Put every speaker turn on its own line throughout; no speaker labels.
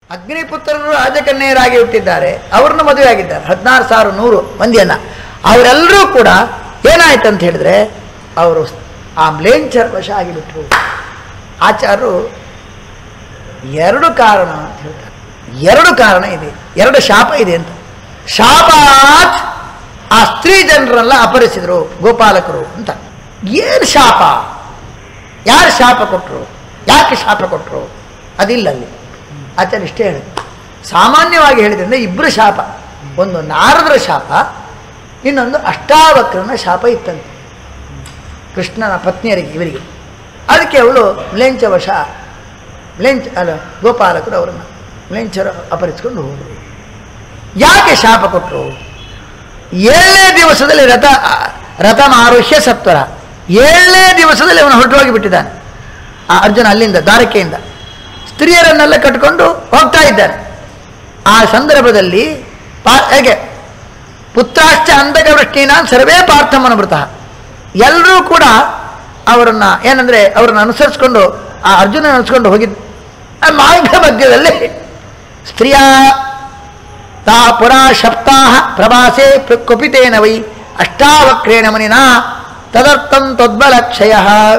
ಅಗ್ನಿಪುತ್ರರು ರಾಜಕನ್ಯರಾಗಿ ಹುಟ್ಟಿದ್ದಾರೆ ಅವ್ರನ್ನ ಮದುವೆ ಆಗಿದ್ದಾರೆ ಹದಿನಾರು ಸಾವಿರ ನೂರು ಮಂದಿಯನ್ನ ಅವರೆಲ್ಲರೂ ಕೂಡ ಏನಾಯ್ತು ಅಂತ ಹೇಳಿದ್ರೆ ಅವರು ಆ ಮ್ಲೇಂಚರ ವಶ ಆಗಿಬಿಟ್ರು ಆಚಾರ್ಯರು ಎರಡು ಕಾರಣ ಅಂತ ಹೇಳ್ತಾರೆ ಎರಡು ಕಾರಣ ಇದೆ ಎರಡು ಶಾಪ ಇದೆ ಅಂತ ಶಾಪಾತ್ ಆ ಸ್ತ್ರೀ ಜನರನ್ನ ಅಪಹರಿಸಿದ್ರು ಗೋಪಾಲಕರು ಅಂತ ಏನು ಶಾಪ ಯಾರು ಶಾಪ ಕೊಟ್ಟರು ಯಾಕೆ ಶಾಪ ಕೊಟ್ಟರು ಅದಿಲ್ಲ ಅಲ್ಲಿ ಆಚಾರ್ಯ ಇಷ್ಟೇ ಹೇಳಿದ್ರು ಸಾಮಾನ್ಯವಾಗಿ ಹೇಳಿದ್ರಿಂದ ಇಬ್ಬರು ಶಾಪ ಒಂದು ನಾರದರ ಶಾಪ ಇನ್ನೊಂದು ಅಷ್ಟಾವಕ್ರನ ಶಾಪ ಇತ್ತಂತೆ ಕೃಷ್ಣನ ಪತ್ನಿಯರಿಗೆ ಇವರಿಗೆ ಅದಕ್ಕೆ ಅವಳು ಮ್ಲೇಂಚ ವಶ ಮ್ಲೇಂಚ ಅಲ್ಲ ಗೋಪಾಲಕರು ಅವರನ್ನು ಮ್ಲೇಂಚರು ಅಪಹರಿಸ್ಕೊಂಡು ಹೋದರು ಯಾಕೆ ಶಾಪ ಕೊಟ್ಟರು ಏಳನೇ ದಿವಸದಲ್ಲಿ ರಥ ರಥ ಆರುಹ್ಯ ಸತ್ವರ ಏಳನೇ ದಿವಸದಲ್ಲಿ ಅವನು ಹೊರಟು ಹೋಗಿಬಿಟ್ಟಿದ್ದಾನೆ ಆ ಅರ್ಜುನ ಅಲ್ಲಿಂದ ದ್ವಾರಕೆಯಿಂದ ಸ್ತ್ರೀಯರನ್ನೆಲ್ಲ ಕಟ್ಕೊಂಡು ಹೋಗ್ತಾ ಇದ್ದಾನೆ ಆ ಸಂದರ್ಭದಲ್ಲಿ ಪಾ ಹೇಗೆ ಪುತ್ರಾಶ್ಚ ಅಂಧಕವೃಷ್ಟಿನ ಸರ್ವೇ ಪಾರ್ಥಮನುಮೃತ ಎಲ್ಲರೂ ಕೂಡ ಅವರನ್ನ ಏನಂದ್ರೆ ಅವರನ್ನು ಅನುಸರಿಸ್ಕೊಂಡು ಆ ಅರ್ಜುನ ಅನುಸರಿಸ್ಕೊಂಡು ಹೋಗಿದ್ದ ಆ ಮಾರ್ಗ ಮಧ್ಯದಲ್ಲಿ ಸ್ತ್ರೀಯ ತಾ ಪುರಾ ಸಪ್ತಾಹ ಪ್ರವಾಸೇ ಪ್ರ- ಕುಪಿತೇನ ವೈ ಅಷ್ಟಾವಕ್ರೇಣ ಮನಿನ ತದರ್ಥಂ ತದ್ಬಲಕ್ಷಯ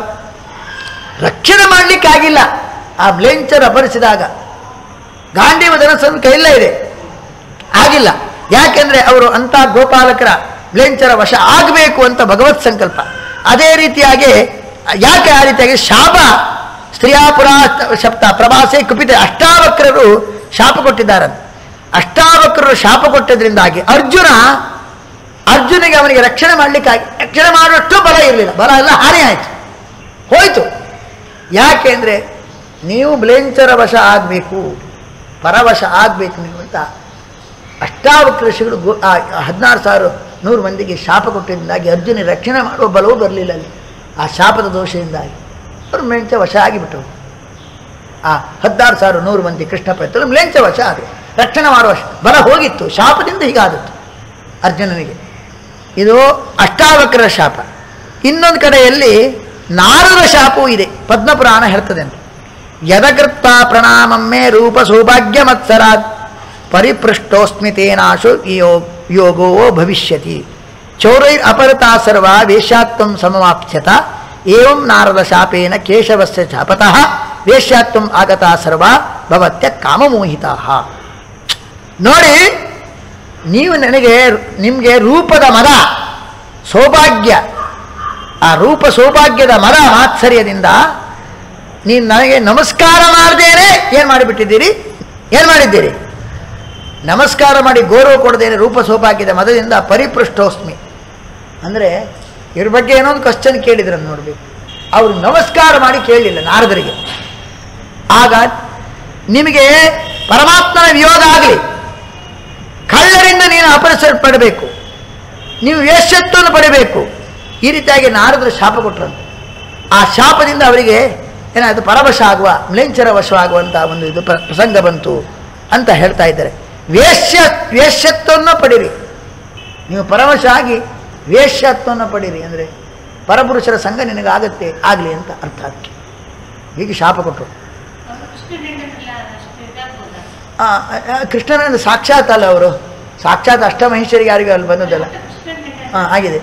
ರಕ್ಷಣೆ ಮಾಡಲಿಕ್ಕಾಗಿಲ್ಲ ಆ ಬ್ಲೇಂಚರ್ ಅಪಹರಿಸಿದಾಗ ಗಾಂಧೀವ ಧನಸ್ಸನ್ನು ಕೈಯಲ್ಲೇ ಇದೆ ಆಗಿಲ್ಲ ಯಾಕೆಂದ್ರೆ ಅವರು ಅಂತ ಗೋಪಾಲಕರ ಬ್ಲೇಂಚರ ವಶ ಆಗಬೇಕು ಅಂತ ಭಗವತ್ ಸಂಕಲ್ಪ ಅದೇ ರೀತಿಯಾಗಿ ಯಾಕೆ ಆ ರೀತಿಯಾಗಿ ಶಾಪ ಸ್ತ್ರೀಯಾಪುರ ಶಬ್ದ ಪ್ರವಾಸೆ ಕುಪಿತ ಅಷ್ಟಾವಕ್ರರು ಶಾಪ ಕೊಟ್ಟಿದ್ದಾರಂತೆ ಅಷ್ಟಾವಕ್ರರು ಶಾಪ ಕೊಟ್ಟದ್ರಿಂದಾಗಿ ಅರ್ಜುನ ಅರ್ಜುನಿಗೆ ಅವನಿಗೆ ರಕ್ಷಣೆ ಮಾಡಲಿಕ್ಕಾಗಿ ರಕ್ಷಣೆ ಮಾಡುವಷ್ಟು ಬಲ ಇರಲಿಲ್ಲ ಬಲ ಎಲ್ಲ ಹಾನಿ ಆಯಿತು ಹೋಯಿತು ಯಾಕೆಂದರೆ ನೀವು ಬ್ಲೇಂಚರ ವಶ ಆಗಬೇಕು ಪರವಶ ಆಗಬೇಕು ನೀವು ಅಂತ ಅಷ್ಟಾವಕ್ರ ಋಷಿಗಳು ಗೋ ಹದಿನಾರು ಸಾವಿರ ನೂರು ಮಂದಿಗೆ ಶಾಪ ಕೊಟ್ಟಿದ್ದರಿಂದಾಗಿ ಅರ್ಜುನ ರಕ್ಷಣೆ ಮಾಡುವ ಬಲವೂ ಬರಲಿಲ್ಲ ಅಲ್ಲಿ ಆ ಶಾಪದ ದೋಷದಿಂದಾಗಿ ಅವರು ಮ್ಲೇಂಚ ವಶ ಆಗಿಬಿಟ್ಟರು ಆ ಹದಿನಾರು ಸಾವಿರ ನೂರು ಮಂದಿ ಕೃಷ್ಣ ಪ್ರಯತ್ನ ಮ್ಲೇಂಚ ವಶ ಆದರು ರಕ್ಷಣೆ ಮಾಡುವ ಶ- ಬಲ ಹೋಗಿತ್ತು ಶಾಪದಿಂದ ಹೀಗಾದದ್ದು ಅರ್ಜುನನಿಗೆ ಇದು ಅಷ್ಟಾವಕ್ರ ಶಾಪ ಇನ್ನೊಂದು ಕಡೆಯಲ್ಲಿ ನಾರದ ಶಾಪವೂ ಇದೆ ಪದ್ಮಪುರಾಣ ಹೇಳ್ತದೆ ಅಂತ ಯದಕೃತ್ತ ಪ್ರಣಾಮಮ್ಮೆ ರೂಪ ಸೌಭಾಗ್ಯ ಮತ್ಸರಾತ್ ಪರಿಪೃಷ್ಟೋಸ್ಮಿ ತೇನಾಶು ಯೋ ಯೋಗೋ ಭವಿಷ್ಯತಿ ಚೌರೈರ್ ಅಪರತಾ ಸರ್ವ ವೇಶ್ಯಾತ್ವಂ ಸಮವಾಪ್ಸ್ಯತ ಏವಂ ನಾರದ ಶಾಪೇನ ಕೇಶವಸ್ಯ ಶಾಪತಃ ವೇಶ್ಯಾತ್ವಂ ಆಗತಾ ಸರ್ವ ಭವತ್ಯ ಕಾಮಮೋಹಿತಾ ನೋಡಿ ನೀವು ನನಗೆ ನಿಮಗೆ ರೂಪದ ಮದ ಸೌಭಾಗ್ಯ ಆ ರೂಪ ಸೌಭಾಗ್ಯದ ಮದ ಮಾತ್ಸರ್ಯದಿಂದ ನೀನು ನನಗೆ ನಮಸ್ಕಾರ ಮಾಡದೇನೆ ಏನು ಮಾಡಿಬಿಟ್ಟಿದ್ದೀರಿ ಏನು ಮಾಡಿದ್ದೀರಿ ನಮಸ್ಕಾರ ಮಾಡಿ ಗೌರವ ಕೊಡದೇನೆ ರೂಪ ಸೌಭಾಗ್ಯದ ಮದದಿಂದ ಪರಿಪೃಷ್ಟೋಸ್ಮಿ ಅಂದರೆ ಇವ್ರ ಬಗ್ಗೆ ಏನೋ ಒಂದು ಕ್ವಶನ್ ಕೇಳಿದ್ರು ನೋಡಬೇಕು ಅವರು ನಮಸ್ಕಾರ ಮಾಡಿ ಕೇಳಲಿಲ್ಲ ನಾರದರಿಗೆ ಆಗ ನಿಮಗೆ ಪರಮಾತ್ಮನ ವಿಯೋಗ ಆಗಲಿ ಕಳ್ಳರಿಂದ ನೀನು ಅಪರಿಸಲ್ಪಡಬೇಕು ನೀವು ವೇಶ್ಯತ್ವವನ್ನು ಪಡಿಬೇಕು ಈ ರೀತಿಯಾಗಿ ನಾರದರು ಶಾಪ ಕೊಟ್ಟರಂತೆ ಆ ಶಾಪದಿಂದ ಅವರಿಗೆ ಏನಾಯಿತು ಪರವಶ ಆಗುವ ಮ್ಲೇಂಚರ ವಶವಾಗುವಂಥ ಒಂದು ಇದು ಪ್ರ- ಪ್ರಸಂಗ ಬಂತು ಅಂತ ಹೇಳ್ತಾ ಇದ್ದಾರೆ ವೇಶ್ಯ ವೇಶ್ಯತ್ವವನ್ನು ಪಡಿರಿ ನೀವು ಪರವಶ ಆಗಿ ವೇಶ್ಯತ್ವವನ್ನು ಪಡೀರಿ ಅಂದರೆ ಪರಪುರುಷರ ಸಂಘ ನಿನಗಾಗತ್ತೆ ಆಗಲಿ ಅಂತ ಅರ್ಥ ಅದಕ್ಕೆ ಹೀಗೆ ಶಾಪ ಕೊಟ್ಟರು ಆ, ಆ, ಕೃಷ್ಣನ ಸಾಕ್ಷಾತ್ ಅಲ್ಲ ಅವರು ಸಾಕ್ಷಾತ್ ಅಷ್ಟಮಹೇಶ್ವರಿಗೆ ಯಾರಿಗೂ ಅಲ್ಲಿ ಬಂದದ್ದಲ್ಲ ಹಾಂ ಆಗಿದೆ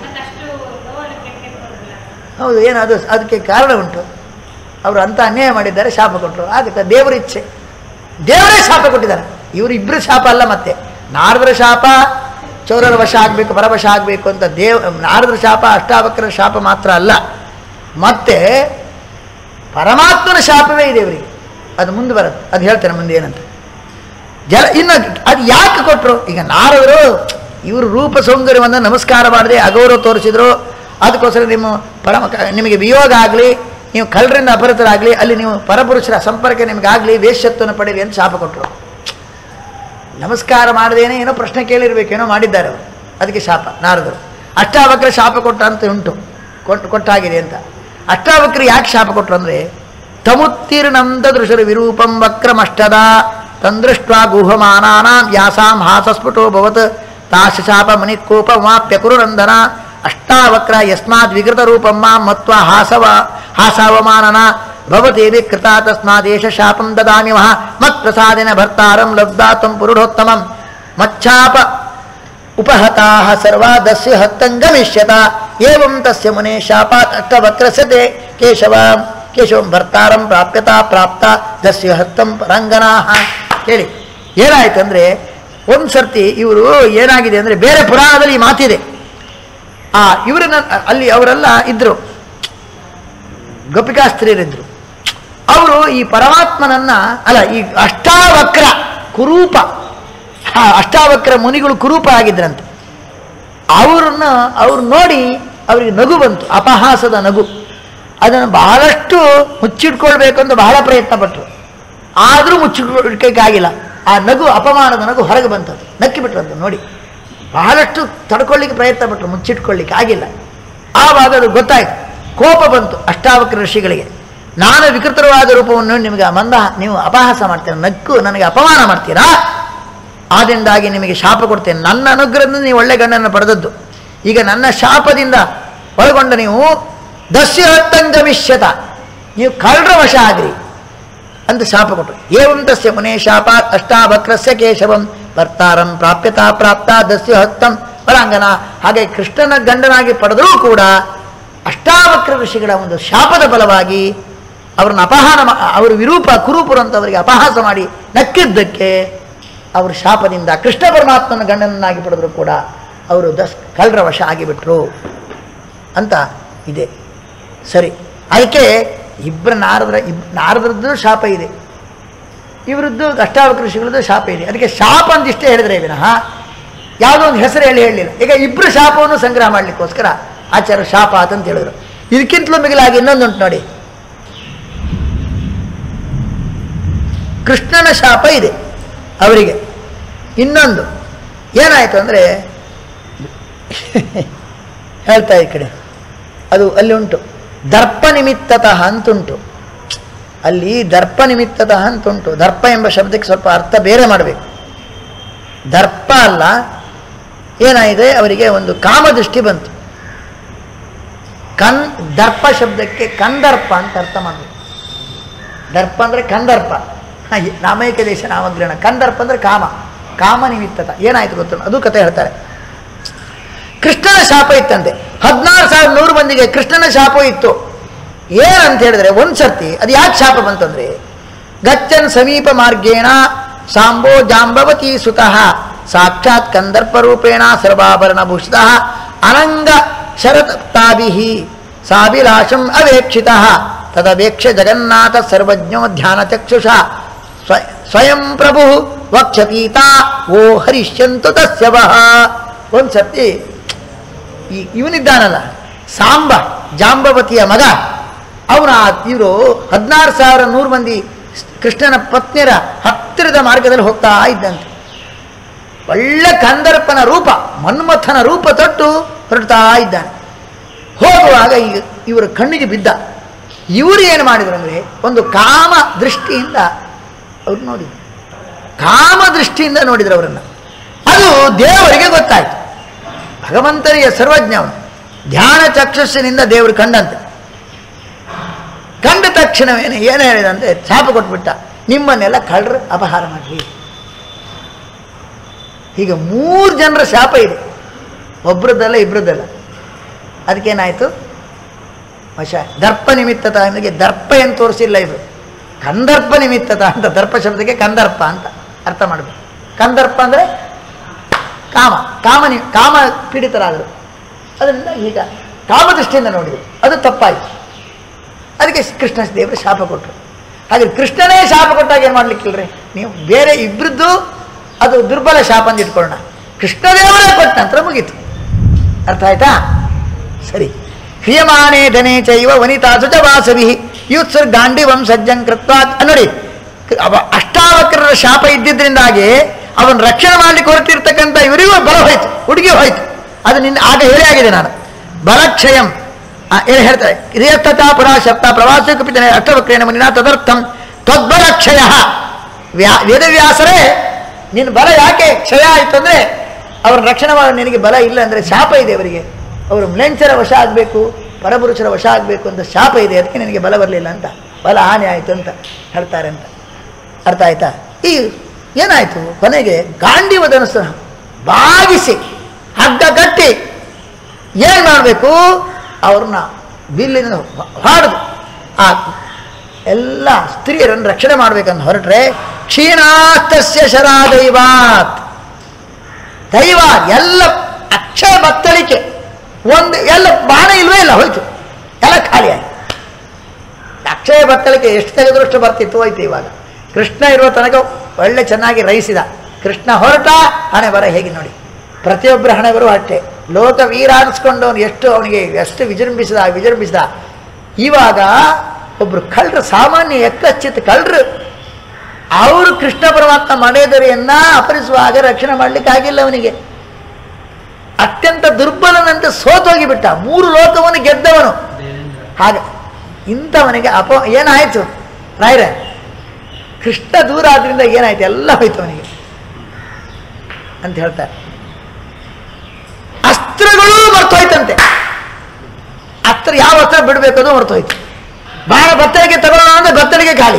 ಹೌದು ಏನು ಅದು ಅದಕ್ಕೆ ಕಾರಣ ಉಂಟು ಅವರು ಅಂತ ಅನ್ಯಾಯ ಮಾಡಿದ್ದಾರೆ ಶಾಪ ಕೊಟ್ಟರು ಆಗುತ್ತೆ ದೇವರ ಇಚ್ಛೆ ದೇವರೇ ಶಾಪ ಕೊಟ್ಟಿದ್ದಾರೆ ಇವರು ಇಬ್ಬರು ಶಾಪ ಅಲ್ಲ ಮತ್ತೆ ನಾರದರ ಶಾಪ ಚೌರರ ವಶ ಆಗಬೇಕು ಪರವಶ ಆಗಬೇಕು ಅಂತ ದೇವ್ ನಾರದರ ಶಾಪ ಅಷ್ಟಾವಕ್ರ ಶಾಪ ಮಾತ್ರ ಅಲ್ಲ ಮತ್ತೆ ಪರಮಾತ್ಮನ ಶಾಪವೇ ಇದೆ ಇವರಿಗೆ ಅದು ಮುಂದೆ ಬರುತ್ತೆ ಅದು ಹೇಳ್ತೇನೆ ಮುಂದೆ ಏನಂತ ಜಲ ಇನ್ನು ಅದು ಯಾಕೆ ಕೊಟ್ಟರು ಈಗ ನಾರದರು ಇವರು ರೂಪ ಸೌಂದರ್ಯವನ್ನು ನಮಸ್ಕಾರ ಮಾಡದೆ ಅಗೌರವ ತೋರಿಸಿದ್ರು ಅದಕ್ಕೋಸ್ಕರ ನಿಮ್ಮ ಪರಮ ಕ- ನಿಮಗೆ ವಿಯೋಗ ಆಗಲಿ ನೀವು ಕಳ್ಳರಿಂದ ಅಪರಿತರಾಗಲಿ ಅಲ್ಲಿ ನೀವು ಪರಪುರುಷರ ಸಂಪರ್ಕ ನಿಮಗಾಗಲಿ ವೇಶ್ಯತ್ವವನ್ನು ಪಡೀರಿ ಅಂತ ಶಾಪ ಕೊಟ್ಟರು ನಮಸ್ಕಾರ ಮಾಡದೇನೆ ಏನೋ ಪ್ರಶ್ನೆ ಕೇಳಿರ್ಬೇಕು ಏನೋ ಮಾಡಿದ್ದಾರೆ ಅವರು ಅದಕ್ಕೆ ಶಾಪ ನಾರದರು ಅಷ್ಟಾವಕ್ರ ಶಾಪ ಕೊಟ್ಟ ಅಂತ ಉಂಟು ಕೊಟ್ಟು ಕೊಟ್ಟಾಗಿದೆ ಅಂತ ಅಷ್ಟಾವಕ್ರ ಯಾಕೆ ಶಾಪ ಕೊಟ್ಟರು ಅಂದರೆ ತಮುತ್ತೀರ್ಣಂತ ದೃಶರು ವಿರೂಪಂ ವಕ್ರಮಷ್ಟದ ತಂದೃಷ್ಟ ಗುಹಮಾನಾನಾಂ ಯಾಸಾಂ ಹಾಸಸ್ಫುಟೋ ಭವತ್ ತಾಶ ಶಾಪ ಮಣಿಕೋಪ ಮಾಪ್ಯಕುರುನಂದನ ಅಷ್ಟಾವಕ್ರ ಯಸ್ಮಾತ್ ವಿಕೃತ ರೂಪಂ ಮಾಂ ಮತ್ವ ಹಾಸವ ಹಾಸಾವಮಾನನ ಭವತೇವಿ ಕೃತಾ ತಸ್ಮಾದೇಶ ಶಾಪಂ ದದಾಮಿ ಮಹ ಮತ್ಪ್ರಸಾದಿನ ಭರ್ತಾರಂ ಲಬ್ಧಾತಂ ಪುರುಢೋತ್ತಮಂ ಮಚ್ಛಾಪ ಉಪಹತಾಹ ಸರ್ವಾದಸ್ಯ ಹತ್ತಂಗಮಿಷ್ಯತ ಏವಂ ತಸ್ಯ ಮುನೆ ಶಾಪಾತ್ ಅಷ್ಟವಕ್ರಸ್ಯತೆ ಕೇಶವ ಕೇಶವಂ ಭರ್ತಾರಂ ಪ್ರಾಪ್ಯತ ಪ್ರಾಪ್ತ ದಸ್ಯ ಹತ್ತಂ ಪರಂಗನಾಹ ಹೇಳಿ ಏನಾಯ್ತಂದ್ರೆ ಒಂದು ಸರ್ತಿ ಇವರು ಏನಾಗಿದೆ ಅಂದರೆ ಬೇರೆ ಪುರಾಣದಲ್ಲಿ ಈ ಮಾತಿದೆ ಆ ಇವರನ್ನ ಅಲ್ಲಿ ಅವರೆಲ್ಲ ಇದ್ರು ಗೋಪಿಕಾಸ್ತ್ರೀಯರಿದ್ರು ಅವರು ಈ ಪರಮಾತ್ಮನನ್ನ ಅಲ್ಲ ಈ ಅಷ್ಟಾವಕ್ರ ಕುರೂಪ ಆ ಅಷ್ಟಾವಕ್ರ ಮುನಿಗಳು ಕುರೂಪ ಆಗಿದ್ರಂತೆ ಅವ್ರನ್ನ ಅವ್ರು ನೋಡಿ ಅವರಿಗೆ ನಗು ಬಂತು ಅಪಹಾಸದ ನಗು ಅದನ್ನು ಬಹಳಷ್ಟು ಮುಚ್ಚಿಟ್ಕೊಳ್ಬೇಕು ಅಂತ ಬಹಳ ಪ್ರಯತ್ನ ಪಟ್ಟರು ಆದರೂ ಮುಚ್ಚಿಟ್ಕೊಳ್ಳಿಕ್ಕಾಗಿಲ್ಲ ಆ ನಗು ಅಪಮಾನದ ನಗು ಹೊರಗೆ ಬಂತದ್ದು ನಕ್ಕಿ ಬಿಟ್ರಂತ ನೋಡಿ ಬಹಳಷ್ಟು ತಡ್ಕೊಳ್ಳಿಕ್ಕೆ ಪ್ರಯತ್ನ ಪಟ್ಟರು ಮುಚ್ಚಿಟ್ಕೊಳ್ಳಿಕ್ಕೆ ಆಗಿಲ್ಲ ಆವಾಗ ಅದು ಗೊತ್ತಾಯ್ತು ಕೋಪ ಬಂತು ಅಷ್ಟಾವಕ್ರ ಋಷಿಗಳಿಗೆ ನಾನು ವಿಕೃತವಾದ ರೂಪವನ್ನು ನಿಮಗೆ ಮಂದ ನೀವು ಅಪಹಾಸ ಮಾಡ್ತೀರಾ ನಕ್ಕು ನನಗೆ ಅಪಮಾನ ಮಾಡ್ತೀರಾ ಆದ್ದರಿಂದಾಗಿ ನಿಮಗೆ ಶಾಪ ಕೊಡ್ತೇನೆ ನನ್ನ ಅನುಗ್ರಹದಿಂದ ನೀವು ಒಳ್ಳೆ ಗಂಡನ್ನು ಪಡೆದದ್ದು ಈಗ ನನ್ನ ಶಾಪದಿಂದ ಒಳಗೊಂಡ ನೀವು ದಸ್ಯ ಹತ್ತಂಗಮಿಷ್ಯತ ನೀವು ಕಳ್ಳರ ವಶ ಆಗ್ರಿ ಅಂತ ಶಾಪ ಕೊಟ್ಟರು ಏವಂ ತಸ್ಯ ಮುನೇ ಶಾಪ ಅಷ್ಟಾವಕ್ರಸ್ಯ ಕೇಶವಂ ಭರ್ತಾರಂ ಪ್ರಾಪ್ಯತಾ ಪ್ರಾಪ್ತ ದಸ್ಯ ಹತ್ತಂ ಪರಾಂಗನ ಹಾಗೆ ಕೃಷ್ಣನ ಗಂಡನಾಗಿ ಪಡೆದರೂ ಕೂಡ ಅಷ್ಟಾವಕ್ರ ಋಷಿಗಳ ಒಂದು ಶಾಪದ ಫಲವಾಗಿ ಅವರನ್ನು ಅಪಹಾರ ಮಾ ಅವರು ವಿರೂಪ ಕುರೂಪರು ಅಂತ ಅವರಿಗೆ ಅಪಹಾಸ ಮಾಡಿ ನಕ್ಕಿದ್ದಕ್ಕೆ ಅವರು ಶಾಪದಿಂದ ಕೃಷ್ಣ ಪರಮಾತ್ಮನ ಗಂಡನನ್ನಾಗಿ ಪಡೆದರೂ ಕೂಡ ಅವರು ದಸ್ ಕಳ್ಳರ ವಶ ಆಗಿಬಿಟ್ರು ಅಂತ ಇದೆ ಸರಿ ಅದಕ್ಕೆ ಇಬ್ಬರ ನಾರದರ ಇಬ್ ನಾರದರದ್ದು ಶಾಪ ಇದೆ ಇವರದ್ದು ಅಷ್ಟಾವಕ್ರ ಋಷಿಗಳದ್ದು ಶಾಪ ಇದೆ ಅದಕ್ಕೆ ಶಾಪ ಅಂತ ಇಷ್ಟೇ ಹೇಳಿದ್ರೆ ವಿನಃ ಯಾವುದೋ ಒಂದು ಹೆಸರು ಹೇಳಿ ಹೇಳಲಿಲ್ಲ ಈಗ ಇಬ್ಬರು ಶಾಪವನ್ನು ಸಂಗ್ರಹ ಮಾಡಲಿಕ್ಕೋಸ್ಕರ ಆಚಾರ್ಯ ಶಾಪ ಅಂತ ಹೇಳಿದ್ರು ಇದಕ್ಕಿಂತಲೂ ಮಿಗಿಲಾಗಿ ಇನ್ನೊಂದುಂಟು ನೋಡಿ ಕೃಷ್ಣನ ಶಾಪ ಇದೆ ಅವರಿಗೆ ಇನ್ನೊಂದು ಏನಾಯಿತು ಅಂದರೆ ಹೇಳ್ತಾ ಈ ಕಡೆ ಅದು ಅಲ್ಲಿ ಉಂಟು ದರ್ಪ ನಿಮಿತ್ತತಃ ಅಂತುಂಟು ಅಲ್ಲಿ ದರ್ಪ ನಿಮಿತ್ತತಃ ಅಂತುಂಟು ದರ್ಪ ಎಂಬ ಶಬ್ದಕ್ಕೆ ಸ್ವಲ್ಪ ಅರ್ಥ ಬೇರೆ ಮಾಡಬೇಕು ದರ್ಪ ಅಲ್ಲ ಏನಾಗಿದೆ ಅವರಿಗೆ ಒಂದು ಕಾಮದೃಷ್ಟಿ ಬಂತು ಕನ್ ದರ್ಪ ಶಬ್ದಕ್ಕೆ ಕಂದರ್ಪ ಅಂತ ಅರ್ಥ ಮಾಡಬೇಕು ದರ್ಪ ಅಂದರೆ ಕಂದರ್ಪ ಹ, ಈ ನಾಮೈಕ ದೇಶ ನಾಮಗ್ರಹಣ ಕಂದರ್ಪ ಅಂದರೆ ಕಾಮ ಕಾಮ ನಿಮಿತ್ತತ ಏನಾಯ್ತು ಗೊತ್ತು ಅದು ಕತೆ ಹೇಳ್ತಾರೆ ಕೃಷ್ಣನ ಶಾಪ ಇತ್ತಂತೆ ಹದಿನಾರು ಸಾವಿರ ನೂರು ಮಂದಿಗೆ ಕೃಷ್ಣನ ಶಾಪ ಇತ್ತು ಏನಂತ ಹೇಳಿದ್ರೆ ಒಂದು ಸರ್ತಿ ಅದು ಯಾಕೆ ಶಾಪ ಬಂತಂದ್ರೆ ಗಚ್ಚನ್ ಸಮೀಪ ಮಾರ್ಗೇಣ ಸಾಂಬೋ ಜಾಂಬವತಿ ಸುತಃ ಸಾಕ್ಷಾತ್ ಕಂದರ್ಪ ರೂಪೇಣ ಸರ್ವಾಭರಣ ಭೂಷಿತ ಅನಂಗ ಶರತಾಭಿ ಸಾಭಿಲಾಷಂ ಅವೇಕ್ಷಿತ ತದವೇಕ್ಷ ಜಗನ್ನಾಥ ಸರ್ವಜ್ಞೋ ಧ್ಯಾನ ಚಕ್ಷುಷ ಸ್ವ ಸ್ವಯಂ ಪ್ರಭು ವಕ್ಷಪೀತ ಓ ಹರಿಷ್ಯಂತು ತಸ್ಯ ವಹ ಒಂದು ಸರ್ತಿ ಈ ಇವನಿದ್ದಾನಲ್ಲ ಸಾಂಬ ಜಾಂಬವತಿಯ ಮಗ ಅವನ ಇವರು ಹದಿನಾರು ಸಾವಿರ ನೂರು ಮಂದಿ ಕೃಷ್ಣನ ಪತ್ನಿಯರ ಹತ್ತಿರದ ಮಾರ್ಗದಲ್ಲಿ ಹೋಗ್ತಾ ಇದ್ದಂತೆ ಒಳ್ಳೆ ಕಂದರ್ಪನ ರೂಪ ಮನ್ಮಥನ ರೂಪ ತೊಟ್ಟು ಹೊರಡ್ತಾ ಇದ್ದಾನೆ ಹೋಗುವಾಗ ಈಗ ಇವರ ಕಣ್ಣಿಗೆ ಬಿದ್ದ ಇವರು ಏನು ಮಾಡಿದ್ರು ಅಂದರೆ ಒಂದು ಕಾಮ ದೃಷ್ಟಿಯಿಂದ ಅವ್ರು ನೋಡಿ ಕಾಮ ದೃಷ್ಟಿಯಿಂದ ನೋಡಿದ್ರು ಅವರನ್ನು ಅದು ದೇವರಿಗೆ ಗೊತ್ತಾಯ್ತು ಭಗವಂತನಿಗೆ ಸರ್ವಜ್ಞ ಅವನು ಧ್ಯಾನ ಚಕ್ಷುಸ್ಸಿನಿಂದ ದೇವರು ಕಂಡಂತೆ ಕಂಡ ತಕ್ಷಣವೇನೆ ಏನು ಹೇಳಿದಂತೆ ಶಾಪ ಕೊಟ್ಬಿಟ್ಟ ನಿಮ್ಮನ್ನೆಲ್ಲ ಕಳ್ಳರು ಅಪಹಾರ ಮಾಡಲಿ ಹೀಗೆ ಮೂರು ಜನರ ಶಾಪ ಇದೆ ಒಬ್ರದ್ದಲ್ಲ ಇಬ್ರದ್ದಲ್ಲ ಅದಕ್ಕೇನಾಯಿತು ವಶ ದರ್ಪ ನಿಮಿತ್ತತ ನನಗೆ ದರ್ಪ ಏನು ತೋರಿಸಿಲ್ಲ ಇದು ಕಂದರ್ಪ ನಿಮಿತ್ತತ ಅಂತ ದರ್ಪ ಶಬ್ದಕ್ಕೆ ಕಂದರ್ಪ ಅಂತ ಅರ್ಥ ಮಾಡಬೇಕು ಕಂದರ್ಪ ಅಂದರೆ ಕಾಮ ಕಾಮ ನಿ ಕಾಮ ಪೀಡಿತರಾದರು ಅದರಿಂದ ಈಗ ಕಾಮದೃಷ್ಟಿಯಿಂದ ನೋಡಿದರು ಅದು ತಪ್ಪಾಯಿತು ಅದಕ್ಕೆ ಕೃಷ್ಣ ದೇವರು ಶಾಪ ಕೊಟ್ಟರು ಹಾಗೆ ಕೃಷ್ಣನೇ ಶಾಪ ಕೊಟ್ಟಾಗ ಏನು ಮಾಡ್ಲಿಕ್ಕಿಲ್ರಿ ನೀವು ಬೇರೆ ಇಬ್ಬರದ್ದು ಅದು ದುರ್ಬಲ ಶಾಪ ಅಂತ ಇಟ್ಕೊಳ್ಳೋಣ ಕೃಷ್ಣದೇವರೇ ಕೊಟ್ಟ ನಂತರ ಮುಗೀತು ಅರ್ಥ ಆಯ್ತಾ ಸರಿ ಕ್ರಿಯಮಾಣೇ ಧನೆ ಚೈವ ವನಿತಾಸು ಚ ವಾಸವಿ ಯೂತ್ಸರ್ ಗಾಂಡಿವಂ ಸಜ್ಜಂ ಕೃತ್ವಾ ನೋಡಿ ಅವ ಅಷ್ಟಾವಕ್ರರ ಶಾಪ ಇದ್ದಿದ್ದರಿಂದಾಗಿ ಅವನ್ ರಕ್ಷಣೆ ಮಾಡ್ಲಿಕ್ಕೆ ಹೊರಟಿರ್ತಕ್ಕಂಥ ಇವರಿಗೂ ಬಲ ಹೋಯ್ತು ಹುಡುಗಿ ಹೋಯ್ತು ಅದು ನಿನ್ನ ಆಗ ಹೇಳೇ ಆಗಿದೆ ನಾನು ಬಲಕ್ಷಯಂ ಆ, ಏನು ಹೇಳ್ತಾರೆ ಹಿರಿಯರ್ಥತಾ ಪುರಾ ಶಬ್ದ ಪ್ರವಾಸ ಕುಪಿತನೆ ಅಷ್ಟವಕ್ರೇಣ ಮುನಿನ ತದರ್ಥಂ ತ್ವದ್ಬಲಕ್ಷಯ ವ್ಯಾ ವೇದವ್ಯಾಸರೇ ನಿನ್ನ ಬಲ ಯಾಕೆ ಕ್ಷಯ ಆಯಿತು ಅಂದರೆ ಅವ್ರ ರಕ್ಷಣೆ ಮಾಡೋ ನಿನಗೆ ಬಲ ಇಲ್ಲ ಅಂದರೆ ಶಾಪ ಇದೆ ಅವರಿಗೆ ಅವರು ಮ್ಲೇಂಚರ ವಶ ಆಗಬೇಕು ಪರಪುರುಷರ ವಶ ಆಗಬೇಕು ಅಂತ ಶಾಪ ಇದೆ ಅದಕ್ಕೆ ನಿನಗೆ ಬಲ ಬರಲಿಲ್ಲ ಅಂತ ಫಲ ಹಾನಿ ಆಯಿತು ಅಂತ ಹೇಳ್ತಾರೆ ಅಂತ ಅರ್ಥ ಆಯ್ತಾ ಈ ಏನಾಯಿತು ಕೊನೆಗೆ ಗಾಂಧೀವ ಧನಸ್ಸು ಬಾಗಿಸಿ ಹಗ್ಗ ಕಟ್ಟಿ ಏನು ಮಾಡಬೇಕು ಅವ್ರನ್ನ ಬಿಲ್ಲಿನ ಹಾಡಿದು ಆ ಎಲ್ಲ ಸ್ತ್ರೀಯರನ್ನು ರಕ್ಷಣೆ ಮಾಡ್ಬೇಕಂತ ಹೊರಟ್ರೆ ಕ್ಷೀಣಾಸ್ತಸ್ಯ ಶರಾ ದೈವಾತ್ ದೈವ ಎಲ್ಲ ಅಕ್ಷಯ ಬತ್ತಳಿಕೆ ಒಂದು ಎಲ್ಲ ಬಾಣ ಇಲ್ವೇ ಇಲ್ಲ ಹೋಯ್ತು ಎಲ್ಲ ಖಾಲಿ ಆಯ್ತು ಅಕ್ಷಯ ಬತ್ತಳಿಕೆ ಎಷ್ಟು ತೆಗೆದ್ರು ಅಷ್ಟು ಬರ್ತಿತ್ತು ಹೋಯ್ತು ಇವಾಗ ಕೃಷ್ಣ ಇರುವ ತನಕ ಒಳ್ಳೆ ಚೆನ್ನಾಗಿ ರೈಸಿದ ಕೃಷ್ಣ ಹೊರಟ ಹಣೆ ಬರ ಹೇಗೆ ನೋಡಿ ಪ್ರತಿಯೊಬ್ಬರ ಹಣೆ ಬರುವ ಅಷ್ಟೇ ಲೋಕ ವೀರ ಅನಿಸ್ಕೊಂಡು ಅವನು ಎಷ್ಟು ಅವನಿಗೆ ಎಷ್ಟು ವಿಜೃಂಭಿಸಿದ ವಿಜೃಂಭಿಸಿದ ಇವಾಗ ಒಬ್ರು ಕಳ್ಳರು ಸಾಮಾನ್ಯ ಎಕ್ಕಚ್ಚಿತ್ ಕಳ್ಳರು ಅವರು ಕೃಷ್ಣ ಪರಮಾತ್ಮ ಮನೆದರಿಯನ್ನ ಅಪರಿಸುವಾಗ ರಕ್ಷಣೆ ಮಾಡ್ಲಿಕ್ಕೆ ಆಗಿಲ್ಲ ಅವನಿಗೆ ಅತ್ಯಂತ ದುರ್ಬಲನಂತೆ ಸೋತೋಗಿ ಬಿಟ್ಟ ಮೂರು ಲೋಕವನ್ನು ಗೆದ್ದವನು ಹಾಗೆ ಇಂಥವನಿಗೆ ಅಪ ಏನಾಯಿತು ರಾಯ್ರೆ ಕೃಷ್ಣ ದೂರ ಆದ್ರಿಂದ ಏನಾಯ್ತು ಎಲ್ಲ ಹೋಯ್ತು ಅವನಿಗೆ ಅಂತ ಹೇಳ್ತಾರೆ ಅಸ್ತ್ರಗಳೂ ಮರ್ತೋಯ್ತಂತೆ ಅಸ್ತ್ರ ಯಾವ ಅಸ್ತ್ರ ಬಿಡಬೇಕು ಅದು ಮರ್ತೋಯ್ತು ಬಾಣ ಬತ್ತಳಿಗೆ ತಗೊಳ್ಳೋಣ ಅಂದ್ರೆ ಬತ್ತಳಿಗೆ ಖಾಲಿ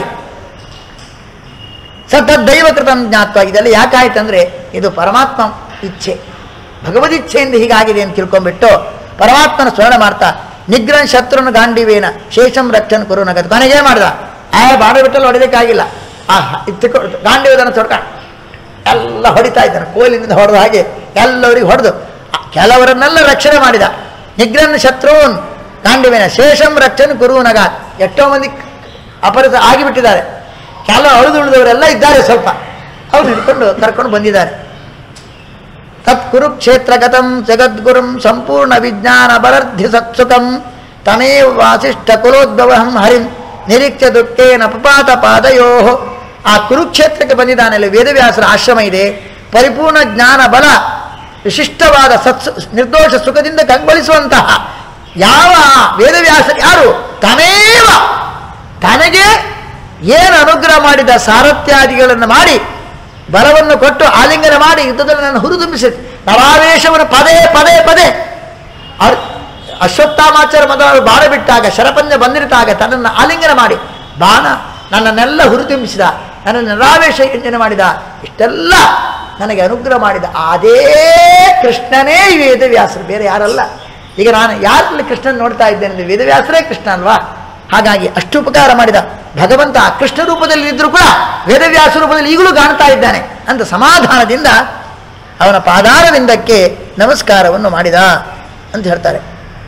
ಸತ ದೈವಕೃತ ಜ್ಞಾತ್ವ ಇದೆಲ್ಲ ಯಾಕಾಯ್ತಂದ್ರೆ ಇದು ಪರಮಾತ್ಮ ಇಚ್ಛೆ ಭಗವದಿಚ್ಛೆಯಿಂದ ಹೀಗಾಗಿದೆ ಅಂತ ತಿಳ್ಕೊಂಡ್ಬಿಟ್ಟು ಪರಮಾತ್ಮನ ಸ್ಮರಣೆ ಮಾಡ್ತಾ ನಿಗ್ರಹ ಶತ್ರುನ ಗಾಂಡಿವೇನ ಶೇಷಂ ರಕ್ಷನ್ ಕುರು ನಗದ ಕೊನೆಗೆ ಮಾಡ್ದ ಆ ಬಾಣ ಬಿಟ್ಟಲ್ಲಿ ಹೊಡಿಲಿಕ್ಕಾಗಿಲ್ಲ ಆ ಇತ್ತು ಗಾಂಡಿವೇದನ ತೊಡ್ಕ ಎಲ್ಲ ಹೊಡಿತಾ ಇದ್ದಾನೆ ಕೋಲಿನಿಂದ ಹೊಡೆದ ಹಾಗೆ ಎಲ್ಲರಿಗೆ ಹೊಡೆದು ಕೆಲವರನ್ನೆಲ್ಲ ರಕ್ಷಣೆ ಮಾಡಿದ ನಿಗ್ರಹನ ಶತ್ರುನ್ ಗಾಂಡಿವೇನ ಶೇಷಂ ರಕ್ಷನ್ ಕುರು ನಗ ಎಷ್ಟೋ ಮಂದಿ ಅಪರಿತ ಆಗಿಬಿಟ್ಟಿದ್ದಾರೆ ಕೆಲವು ಅಳಿದು ಉಳಿದವರೆಲ್ಲ ಇದ್ದಾರೆ ಸ್ವಲ್ಪ ಅವ್ರು ಹಿಡ್ಕೊಂಡು ಕರ್ಕೊಂಡು ಬಂದಿದ್ದಾರೆ ತತ್ ಕುರುಕ್ಷೇತ್ರಗತಂ ಜಗದ್ಗುರುಂ ಸಂಪೂರ್ಣ ವಿಜ್ಞಾನ ಬಲರ್ಧಿ ಸತ್ಸುಕಂ ತಮೇವ ವಾಸಿಷ್ಠ ಕುಲೋದ್ಭವಹಂ ಹರಿಂ ನಿರೀಕ್ಷ ದುಃಖೇನ ಪಪಾತ ಪಾದಯೋ ಆ ಕುರುಕ್ಷೇತ್ರಕ್ಕೆ ಬಂದಿದ್ದಾನೆಲ್ಲ ವೇದವ್ಯಾಸರ ಆಶ್ರಮ ಇದೆ ಪರಿಪೂರ್ಣ ಜ್ಞಾನ ಬಲ ವಿಶಿಷ್ಟವಾದ ಸತ್ಸು ನಿರ್ದೋಷ ಸುಖದಿಂದ ಕಂಗೊಳಿಸುವಂತಹ ಯಾವ ವೇದವ್ಯಾಸರು ಯಾರು ತಮೇವ ತನಗೆ ಏನು ಅನುಗ್ರಹ ಮಾಡಿದ ಸಾರಥ್ಯಾದಿಗಳನ್ನು ಮಾಡಿ ಬಲವನ್ನು ಕೊಟ್ಟು ಆಲಿಂಗನ ಮಾಡಿ ಯುದ್ಧದಲ್ಲಿ ನನ್ನ ಹುರಿದುಂಬಿಸಿ ನವಾವೇಶವನ್ನು ಪದೇ ಪದೇ ಪದೇ ಅರ್- ಅಶ್ವತ್ಥಾಮಾಚಾರ ಮೊದಲು ಬಾಣ ಬಿಟ್ಟಾಗ ಶರಪಂಜ ಬಂದಿರಿತಾಗ ತನ್ನನ್ನು ಆಲಿಂಗನ ಮಾಡಿ ಬಾಣ ನನ್ನನ್ನೆಲ್ಲ ಹುರಿದುಂಬಿಸಿದ ನನ್ನನ್ನು ನಿರಾವೇಶ ಯೋಜನೆ ಮಾಡಿದ ಇಷ್ಟೆಲ್ಲ ನನಗೆ ಅನುಗ್ರಹ ಮಾಡಿದ ಅದೇ ಕೃಷ್ಣನೇ ಈ ವೇದವ್ಯಾಸರು ಬೇರೆ ಯಾರಲ್ಲ ಈಗ ನಾನು ಯಾರಲ್ಲಿ ಕೃಷ್ಣನ ನೋಡ್ತಾ ಇದ್ದೇನೆ ಅಂದ್ರೆ ವೇದವ್ಯಾಸರೇ ಕೃಷ್ಣ ಅಲ್ವಾ ಹಾಗಾಗಿ ಅಷ್ಟು ಉಪಕಾರ ಮಾಡಿದ ಭಗವಂತ ಆ ಕೃಷ್ಣ ರೂಪದಲ್ಲಿ ಇದ್ರೂ ಕೂಡ ವೇದವ್ಯಾಸ ರೂಪದಲ್ಲಿ ಈಗಲೂ ಕಾಣ್ತಾ ಇದ್ದಾನೆ ಅಂತ ಸಮಾಧಾನದಿಂದ ಅವನ ಪಾದಾರವಿಂದಕ್ಕೆ ನಮಸ್ಕಾರವನ್ನು ಮಾಡಿದ ಅಂತ ಹೇಳ್ತಾರೆ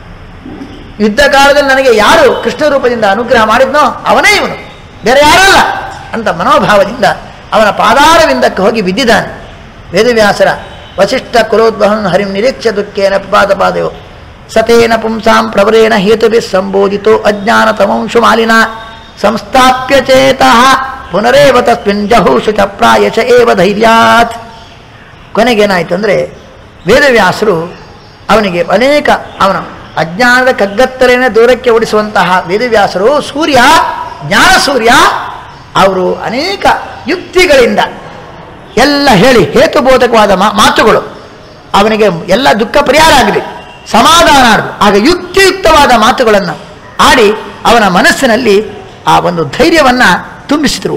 ಯುದ್ಧ ಕಾಲದಲ್ಲಿ ನನಗೆ ಯಾರು ಕೃಷ್ಣ ರೂಪದಿಂದ ಅನುಗ್ರಹ ಮಾಡಿದ್ನೋ ಅವನೇ ಇವನು ಬೇರೆ ಯಾರಲ್ಲ ಅಂತ ಮನೋಭಾವದಿಂದ ಅವನ ಪಾದಾರವಿಂದಕ್ಕೆ ಹೋಗಿ ಬಿದ್ದಿದ್ದಾನೆ ವೇದವ್ಯಾಸರ ವಸಿಷ್ಠ ಕುಲೋದ್ವಹಂ ಹರಿಂ ನಿರೀಕ್ಷ ದುಃಖೇನ ಪಾದ ಪಾದಯೋ ಸತೇನ ಪುಂಸಾಂ ಪ್ರವರೇಣ ಹೇತುಭಿ ಸಂಬೋಧಿತೋ ಅಜ್ಞಾನ ತಮಂಶು ಮಾಲಿನ ಸಂಸ್ಥಾಪ್ಯ ಚೇತಃ ಪುನರೇವ ತಸ್ಮಿನ್ ಜಹೂಷು ಚ ಪ್ರಾಯಶ ಏವ ಧೈರ್ಯಾತ್ ಕೊನೆಗೇನಾಯಿತು ಅಂದರೆ ವೇದವ್ಯಾಸರು ಅವನಿಗೆ ಅನೇಕ ಅವನ ಅಜ್ಞಾನದ ಕಗ್ಗತ್ತಲೆಯನ್ನು ದೂರಕ್ಕೆ ಓಡಿಸುವಂತಹ ವೇದವ್ಯಾಸರು ಸೂರ್ಯ ಜ್ಞಾನ ಸೂರ್ಯ ಅವರು ಅನೇಕ ಯುಕ್ತಿಗಳಿಂದ ಎಲ್ಲ ಹೇಳಿ ಹೇತುಬೋಧಕವಾದ ಮಾ- ಮಾತುಗಳು ಅವನಿಗೆ ಎಲ್ಲ ದುಃಖ ಪರಿಹಾರ ಆಗಲಿ ಸಮಾಧಾನ ಆಗಲಿ ಆಗ ಯುಕ್ತಿಯುಕ್ತವಾದ ಮಾತುಗಳನ್ನು ಆಡಿ ಅವನ ಮನಸ್ಸಿನಲ್ಲಿ ಆ ಒಂದು ಧೈರ್ಯವನ್ನು ತುಂಬಿಸಿದರು